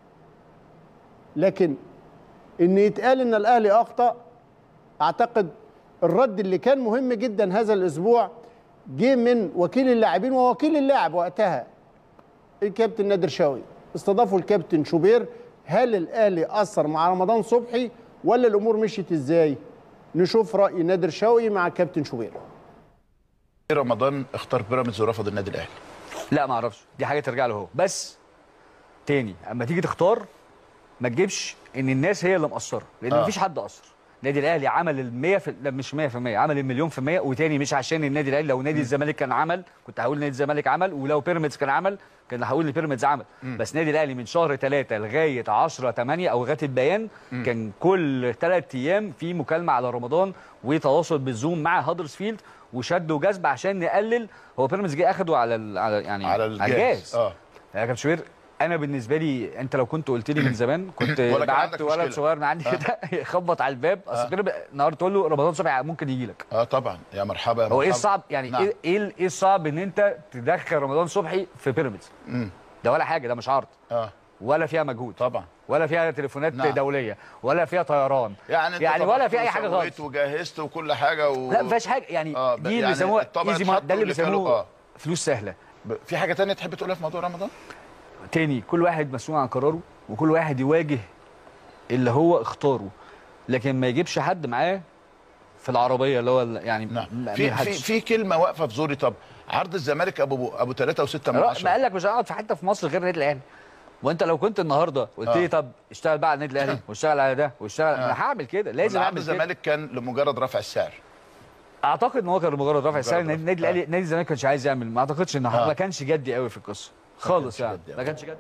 لكن ان يتقال ان الاهلي اخطا اعتقد الرد اللي كان مهم جدا هذا الاسبوع جه من وكيل اللاعبين ووكيل اللاعب وقتها الكابتن نادر شاوي استضافوا الكابتن شوبير هل الاهلي اثر مع رمضان صبحي ولا الامور مشيت ازاي نشوف راي نادر شاوي مع كابتن شوبير رمضان اختار بيراميدز ورفض النادي الاهلي لا ما اعرفش دي حاجه ترجع له هو بس تاني اما تيجي تختار ما تجيبش ان الناس هي اللي مقصره لان آه. مفيش حد قصر النادي الاهلي عمل ال 100 في... لا مش 100% عمل المليون في المية وتاني مش عشان النادي الاهلي لو نادي الزمالك كان عمل كنت هقول نادي الزمالك عمل ولو بيراميدز كان عمل كان هقول ان بيراميدز عمل بس نادي الاهلي من شهر 3 لغايه 10 8 او لغايه البيان كان كل ثلاث ايام في مكالمه على رمضان وتواصل بالزوم مع هادرسفيلد وشد وجذب عشان نقلل هو بيراميدز جه اخده على ال... على يعني على الجهاز اه يا كابتن شوبير انا بالنسبه لي انت لو كنت قلت لي من زمان كنت ولا كان بعت عندك ولد مشكلة. صغير من عندي آه. كده يخبط على الباب اصل كده بقى- النهارده تقول له رمضان صبحي ممكن يجي لك اه طبعا يا مرحبا يا هو ايه مرحبا. الصعب يعني نعم. ايه ايه ال- ايه الصعب ان انت تدخل رمضان صبحي في بيراميدز ده ولا حاجه ده مش عرض اه ولا فيها مجهود طبعا ولا فيها تليفونات نعم. دوليه ولا فيها طيران يعني انت يعني ولا طبخت في اي حاجه وسويت خالص وجهزت وكل حاجه و... لا ما فيهاش حاجه يعني آه، دي اللي يعني بيسموها الطبق easy اتحط money. ده اللي واللي كانوا- بيسموه آه. فلوس سهله ب- في حاجه تانية تحب تقولها في موضوع رمضان تاني كل واحد مسؤول عن قراره وكل واحد يواجه اللي هو اختاره لكن ما يجيبش حد معاه في العربيه اللي هو ال- يعني نعم ما- في ما في حدش. في كلمه واقفه في زوري طب عرض الزمالك ابو ابو 3 و6 من ما 10 قال لك مش هقعد في حته في مصر غير النادي الاهلي وانت لو كنت النهارده قلت لي آه. طب اشتغل بقى على النادي الاهلي واشتغل على ده واشتغل انا هعمل كده لازم عرض اعمل كده الزمالك كان لمجرد رفع السعر اعتقد ان هو كان مجرد رفع السعر مجرد النادي النادي رفع. الاهلي نادي الزمالك كانش عايز يعمل ما اعتقدش ان آه. ما كانش جدي قوي في القصه خالص كانش يعني جدي ما أوي. كانش جدي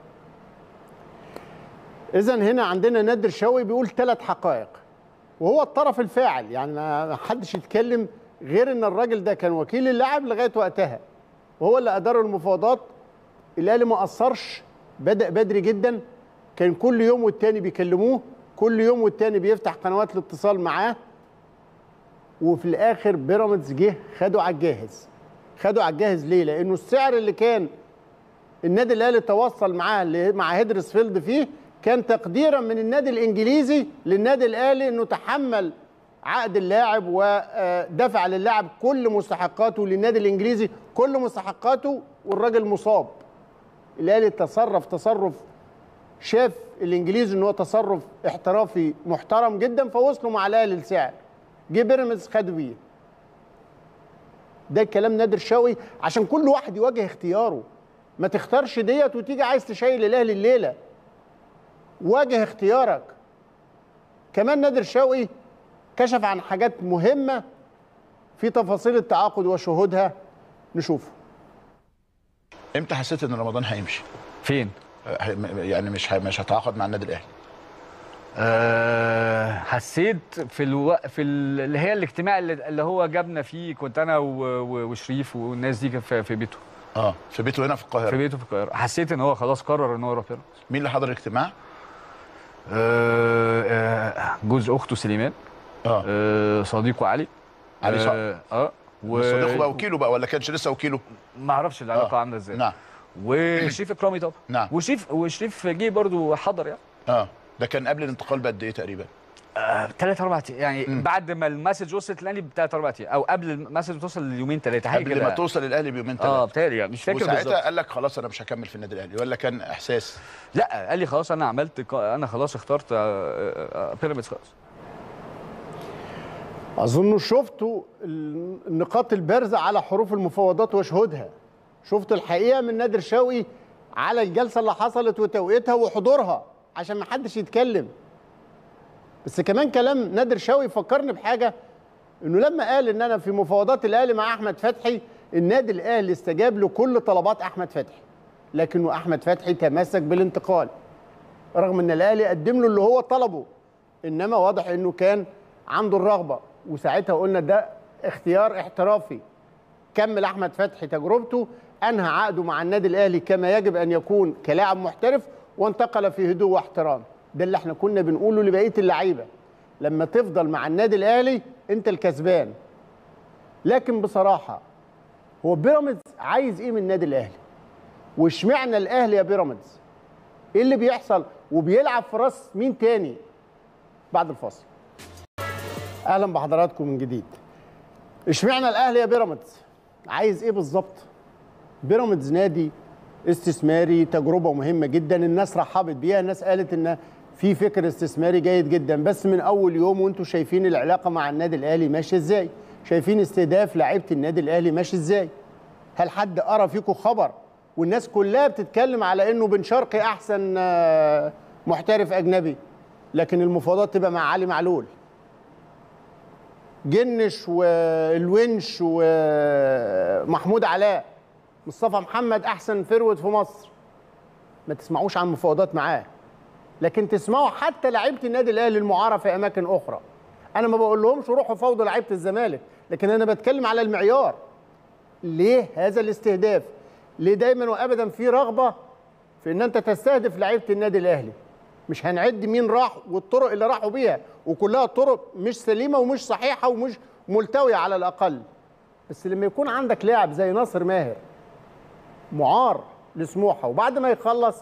اذا هنا عندنا نادر شوقي بيقول ثلاث حقائق وهو الطرف الفاعل يعني ما حدش يتكلم غير ان الراجل ده كان وكيل اللاعب لغايه وقتها وهو اللي ادار المفاوضات الاهلي ما قصرش بدا بدري جدا كان كل يوم والتاني بيكلموه كل يوم والتاني بيفتح قنوات الاتصال معاه وفي الاخر بيراميدز جه خده على الجاهز خده على الجاهز ليه لانه السعر اللي كان النادي الاهلي تواصل معاه اللي- مع هيدرسفيلد فيه كان تقديرا من النادي الانجليزي للنادي الاهلي انه تحمل عقد اللاعب ودفع للاعب كل مستحقاته للنادي الانجليزي كل مستحقاته والراجل مصاب الاهلي تصرف تصرف شاف الانجليزي ان هو تصرف احترافي محترم جدا فوصلوا مع الاهلي لسعر جه بيراميدز خدوا بيه ده الكلام نادر شوقي عشان كل واحد يواجه اختياره ما تختارش ديت وتيجي عايز تشيل الاهلي الليله واجه اختيارك كمان نادر شوقي كشف عن حاجات مهمه في تفاصيل التعاقد وشهودها نشوفه امتى حسيت ان رمضان هيمشي؟ فين؟ آه، هي- يعني مش هي- مش هتعاقد مع النادي الاهلي أه حسيت في الو... في ال- اللي هي الاجتماع اللي, اللي هو جابنا فيه كنت انا و... و... وشريف والناس دي كانت في في بيته اه في بيته هنا في القاهره في بيته في القاهره حسيت ان هو خلاص قرر ان هو يروح بيراميدز مين اللي حضر الاجتماع؟ أه أه جوز اخته سليمان اه أه صديقه علي علي صقر. اه, آه. و... صديقه بقى وكيله بقى ولا كانش لسه وكيله؟ ما اعرفش العلاقه آه. عامله ازاي نعم وشريف اكرامي طبعا نعم. وشريف وشريف جه برضو حضر يعني اه ده كان قبل الانتقال بقد ايه تقريبا؟ ثلاث اربع ايام يعني مم. بعد ما المسج وصلت لاني بثلاث اربع ايام او قبل المسج ما توصل ليومين ثلاثه حاجه قبل كده ما توصل الاهلي بيومين اه ثلاثه بتهيألي يعني مش فاكر وساعتها بالظبط قال لك خلاص انا مش هكمل في النادي الاهلي ولا كان احساس؟ لا قال لي خلاص انا عملت ق- انا خلاص اخترت آه، آه، آه، بيراميدز خلاص اظن شفتوا النقاط البارزه على حروف المفاوضات وشهودها شفتوا الحقيقه من نادر شوقي على الجلسه اللي حصلت وتوقيتها وحضورها عشان ما حدش يتكلم بس كمان كلام نادر شوقي فكرني بحاجه انه لما قال ان انا في مفاوضات الاهلي مع احمد فتحي النادي الاهلي استجاب لكل طلبات احمد فتحي لكنه احمد فتحي تمسك بالانتقال رغم ان الاهلي قدم له اللي هو طلبه انما واضح انه كان عنده الرغبه وساعتها قلنا ده اختيار احترافي كمل احمد فتحي تجربته انهى عقده مع النادي الاهلي كما يجب ان يكون كلاعب محترف وانتقل في هدوء واحترام ده اللي احنا كنا بنقوله لبقيه اللعيبه لما تفضل مع النادي الاهلي انت الكسبان لكن بصراحه هو بيراميدز عايز ايه من النادي الاهلي واشمعنى الاهلي يا بيراميدز ايه اللي بيحصل وبيلعب في راس مين تاني بعد الفاصل اهلا بحضراتكم من جديد اشمعنى الاهلي يا بيراميدز عايز ايه بالظبط بيراميدز نادي استثماري تجربه مهمه جدا الناس رحبت بيها الناس قالت ان في فكر استثماري جيد جدا بس من اول يوم وانتم شايفين العلاقه مع النادي الاهلي ماشيه ازاي شايفين استهداف لعيبه النادي الاهلي ماشي ازاي هل حد قرا فيكم خبر والناس كلها بتتكلم على انه بن شرقي احسن آه، محترف اجنبي لكن المفاوضات تبقى مع علي معلول جنش والونش ومحمود علاء مصطفى محمد احسن فروت في مصر ما تسمعوش عن مفاوضات معاه لكن تسمعوا حتى لعيبه النادي الاهلي المعاره في اماكن اخرى انا ما بقول لهمش روحوا فوضوا لعيبه الزمالك لكن انا بتكلم على المعيار ليه هذا الاستهداف ليه دايما وابدا في رغبه في ان انت تستهدف لعيبه النادي الاهلي مش هنعد مين راح والطرق اللي راحوا بيها وكلها طرق مش سليمه ومش صحيحه ومش ملتويه على الاقل بس لما يكون عندك لاعب زي ناصر ماهر معار لسموحه وبعد ما يخلص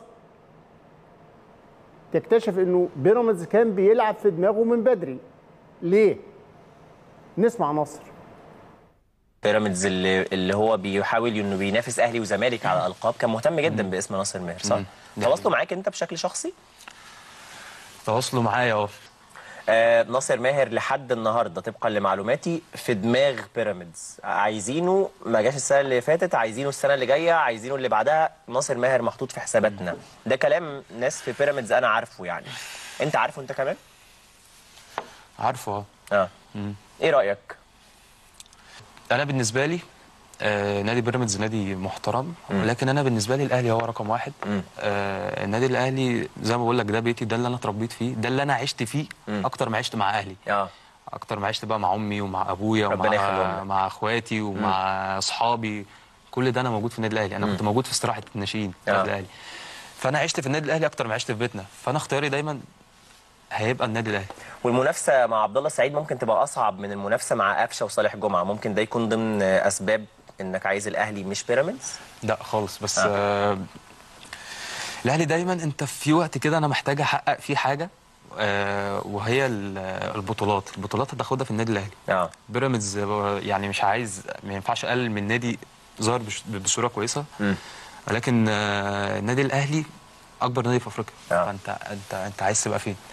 تكتشف انه بيراميدز كان بيلعب في دماغه من بدري ليه نسمع نصر بيراميدز اللي اللي هو بيحاول انه بينافس اهلي وزمالك على الالقاب كان مهتم جدا باسم ناصر ماهر صح؟ تواصلوا معاك انت بشكل شخصي؟ تواصلوا معايا اه آه ناصر ماهر لحد النهارده طبقا لمعلوماتي في دماغ بيراميدز عايزينه ما جاش السنه اللي فاتت عايزينه السنه اللي جايه عايزينه اللي بعدها ناصر ماهر محطوط في حساباتنا ده كلام ناس في بيراميدز انا عارفه يعني انت عارفه انت كمان؟ عارفه اه اه ايه رايك؟ انا بالنسبه لي آه نادي بيراميدز نادي محترم لكن انا بالنسبه لي الاهلي هو رقم واحد آه النادي الاهلي زي ما بقول لك ده بيتي ده اللي انا اتربيت فيه ده اللي انا عشت فيه اكتر ما عشت مع اهلي اه اكتر ما عشت بقى مع امي ومع ابويا ربنا يخليهم ومع لك. مع اخواتي ومع اصحابي كل ده انا موجود في النادي الاهلي انا كنت موجود في استراحه الناشئين في آه. النادي الاهلي فانا عشت في النادي الاهلي اكتر ما عشت في بيتنا فانا اختياري دايما هيبقى النادي الاهلي والمنافسه مع عبد الله السعيد ممكن تبقى اصعب من المنافسه مع قفشه وصالح جمعه ممكن ده يكون ضمن اسباب انك عايز الاهلي مش بيراميدز لا خالص بس آه. آه. الاهلي دايما انت في وقت كده انا محتاج احقق فيه حاجه آه وهي ال- البطولات البطولات هتاخدها في النادي الاهلي اه بيراميدز آه، يعني مش عايز ما ينفعش اقلل من نادي ظاهر بش- بصوره كويسه مم. ولكن آه النادي الاهلي اكبر نادي في افريقيا آه. فانت انت انت عايز تبقى فين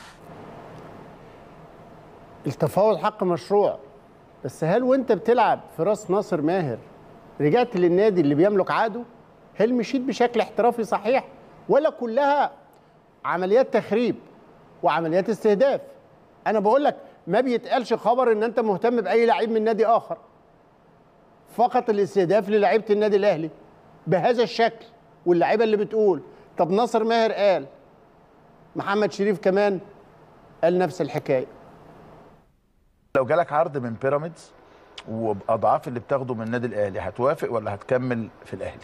التفاوض حق مشروع بس هل وانت بتلعب في راس ناصر ماهر رجعت للنادي اللي بيملك عاده هل مشيت بشكل احترافي صحيح ولا كلها عمليات تخريب وعمليات استهداف انا بقول لك ما بيتقالش خبر ان انت مهتم باي لعيب من نادي اخر فقط الاستهداف للعيبه النادي الاهلي بهذا الشكل واللعيبه اللي بتقول طب ناصر ماهر قال محمد شريف كمان قال نفس الحكايه لو جالك عرض من بيراميدز وباضعاف اللي بتاخده من النادي الاهلي هتوافق ولا هتكمل في الاهلي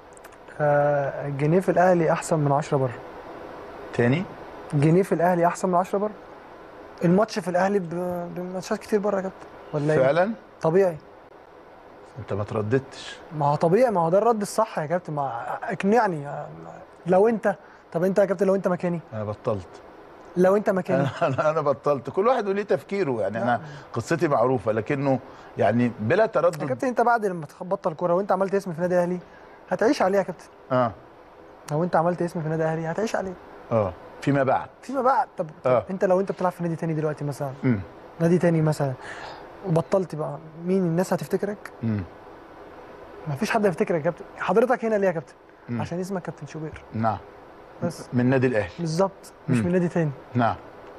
آه، الجنيه في الاهلي احسن من 10 بره تاني الجنيه في الاهلي احسن من 10 بره الماتش في الاهلي ب- بماتشات كتير بره يا كابتن ولا ايه فعلا طبيعي انت ما ترددتش ما هو طبيعي ما هو ده الرد الصح يا كابتن ما اقنعني لو انت طب انت يا كابتن لو انت مكاني انا بطلت لو انت مكاني انا انا بطلت كل واحد وليه تفكيره يعني انا قصتي معروفه لكنه يعني بلا يا تردد كابتن انت بعد لما تبطل كوره وانت عملت اسم في النادي الاهلي هتعيش عليه يا كابتن اه لو انت عملت اسم في النادي الاهلي هتعيش عليه اه فيما بعد فيما بعد طب, طب آه. انت لو انت بتلعب في نادي تاني دلوقتي مثلا امم نادي تاني مثلا وبطلت بقى مين الناس هتفتكرك؟ امم ما فيش حد هيفتكرك يا كابتن حضرتك هنا ليه يا كابتن؟ مم. عشان اسمك كابتن شوبير نعم بس من النادي الاهلي بالظبط مش مم. من نادي تاني نعم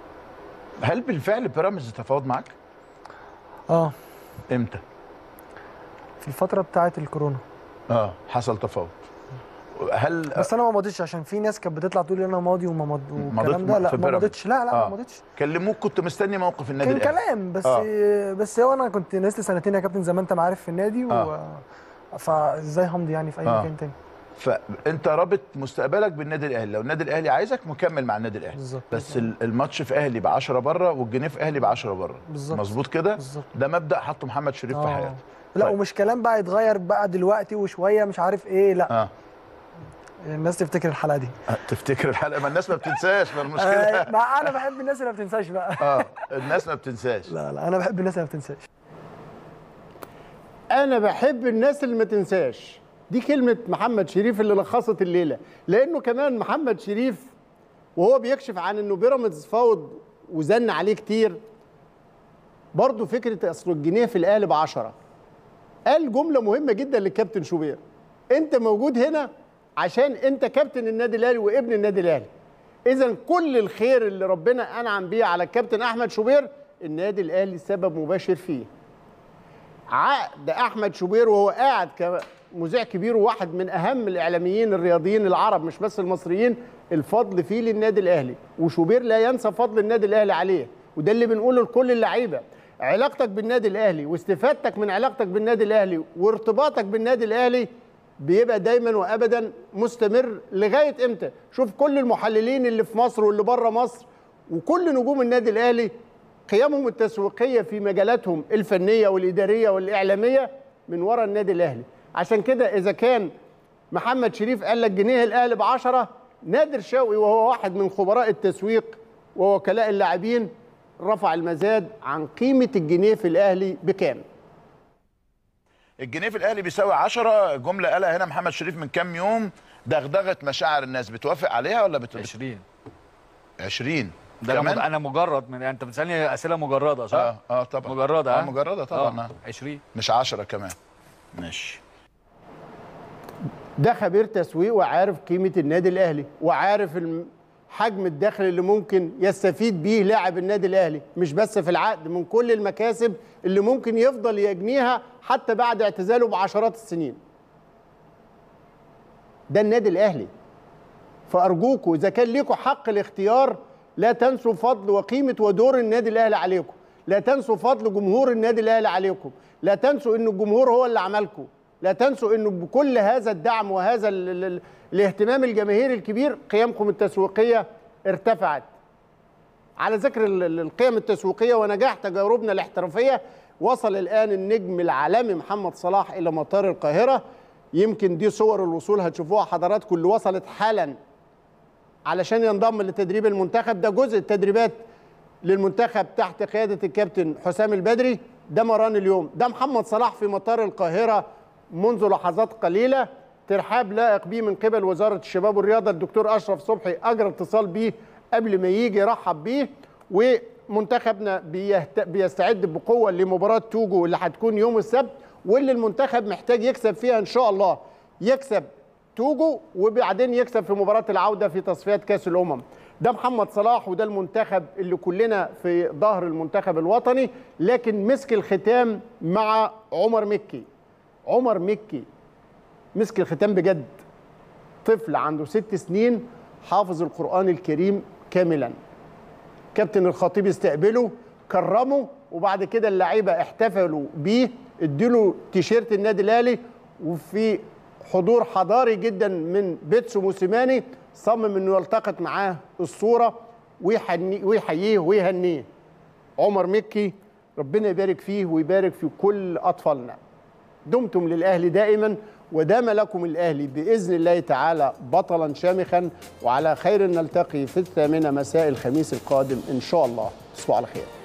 هل بالفعل بيراميدز تفاوض معاك اه امتى في الفتره بتاعه الكورونا اه حصل تفاوض هل بس انا ما مضيتش عشان في ناس كانت بتطلع تقول لي انا ماضي وما مض والكلام ده لا في ما بيراميدز؟ مضيتش لا لا آه. ما مضيتش كلموك كنت مستني موقف النادي كان الاهلي كلام بس آه. بس هو انا كنت نزلت سنتين يا كابتن زي ما انت ما عارف في النادي و آه. فازاي همضي يعني في اي آه. مكان تاني فانت رابط مستقبلك بالنادي الاهلي لو النادي الاهلي عايزك مكمل مع النادي الاهلي بالظبط. بس ال- الماتش في اهلي ب 10 بره والجنيه في اهلي ب 10 بره بالظبط. مظبوط كده بالظبط. ده مبدا حطه محمد شريف في آه. حياته لا طيب. ومش كلام بقى يتغير بقى دلوقتي وشويه مش عارف ايه لا اه الناس تفتكر الحلقه دي تفتكر الحلقه ما الناس ما بتنساش ما آه، المشكله ما انا بحب الناس اللي ما بتنساش بقى اه الناس ما بتنساش لا لا انا بحب الناس اللي ما بتنساش انا بحب الناس اللي ما تنساش دي كلمه محمد شريف اللي لخصت الليله لانه كمان محمد شريف وهو بيكشف عن انه بيراميدز فاوض وزن عليه كتير برضه فكره اصل الجنيه في الاهلي ب 10 قال جمله مهمه جدا للكابتن شوبير انت موجود هنا عشان انت كابتن النادي الاهلي وابن النادي الاهلي اذا كل الخير اللي ربنا انعم بيه على الكابتن احمد شوبير النادي الاهلي سبب مباشر فيه عقد احمد شوبير وهو قاعد كمذيع كبير وواحد من اهم الاعلاميين الرياضيين العرب مش بس المصريين الفضل فيه للنادي الاهلي وشوبير لا ينسى فضل النادي الاهلي عليه وده اللي بنقوله لكل اللعيبه علاقتك بالنادي الاهلي واستفادتك من علاقتك بالنادي الاهلي وارتباطك بالنادي الاهلي بيبقى دايما وابدا مستمر لغايه امتى شوف كل المحللين اللي في مصر واللي بره مصر وكل نجوم النادي الاهلي قيمهم التسويقيه في مجالاتهم الفنيه والاداريه والاعلاميه من وراء النادي الاهلي عشان كده اذا كان محمد شريف قال لك جنيه الاهلي ب 10 نادر شوقي وهو واحد من خبراء التسويق ووكلاء اللاعبين رفع المزاد عن قيمه الجنيه في الاهلي بكام الجنيه في الاهلي بيساوي 10 جمله قالها هنا محمد شريف من كام يوم دغدغت مشاعر الناس بتوافق عليها ولا بت 20 20 ده أنا, كمان؟ مج... انا مجرد من انت بتسالني اسئله مجرده صح؟ اه اه طبعا مجرده اه ها؟ مجرده طبعا آه. آه. 20 مش 10 كمان ماشي ده خبير تسويق وعارف قيمه النادي الاهلي وعارف الم- حجم الدخل اللي ممكن يستفيد بيه لاعب النادي الاهلي مش بس في العقد من كل المكاسب اللي ممكن يفضل يجنيها حتى بعد اعتزاله بعشرات السنين ده النادي الاهلي فارجوكوا اذا كان ليكوا حق الاختيار لا تنسوا فضل وقيمه ودور النادي الاهلي عليكم لا تنسوا فضل جمهور النادي الاهلي عليكم لا تنسوا ان الجمهور هو اللي عملكم لا تنسوا انه بكل هذا الدعم وهذا ال ال ال الاهتمام الجماهيري الكبير قيمكم التسويقيه ارتفعت على ذكر ال- ال- القيم التسويقيه ونجاح تجاربنا الاحترافيه وصل الان النجم العالمي محمد صلاح الى مطار القاهره يمكن دي صور الوصول هتشوفوها حضراتكم اللي وصلت حالا علشان ينضم لتدريب المنتخب ده جزء التدريبات للمنتخب تحت قيادة الكابتن حسام البدري ده مران اليوم ده محمد صلاح في مطار القاهرة منذ لحظات قليلة ترحاب لائق بيه من قبل وزاره الشباب والرياضه الدكتور اشرف صبحي اجرى اتصال بيه قبل ما يجي يرحب بيه ومنتخبنا بيهت... بيستعد بقوه لمباراه توجو اللي هتكون يوم السبت واللي المنتخب محتاج يكسب فيها ان شاء الله يكسب توجو وبعدين يكسب في مباراه العوده في تصفيات كاس الامم ده محمد صلاح وده المنتخب اللي كلنا في ظهر المنتخب الوطني لكن مسك الختام مع عمر مكي عمر مكي مسك الختام بجد طفل عنده ست سنين حافظ القرآن الكريم كاملا كابتن الخطيب استقبله كرمه وبعد كده اللعيبة احتفلوا بيه اديله تيشيرت النادي الاهلي وفي حضور حضاري جدا من بيتسو موسيماني صمم انه يلتقط معاه الصورة ويحني- ويحييه ويهنيه عمر مكي ربنا يبارك فيه ويبارك في كل أطفالنا دمتم للأهلي دائما ودام لكم الأهلي بإذن الله تعالى بطلا شامخا وعلى خير نلتقي في الثامنة مساء الخميس القادم إن شاء الله تصبحوا على خير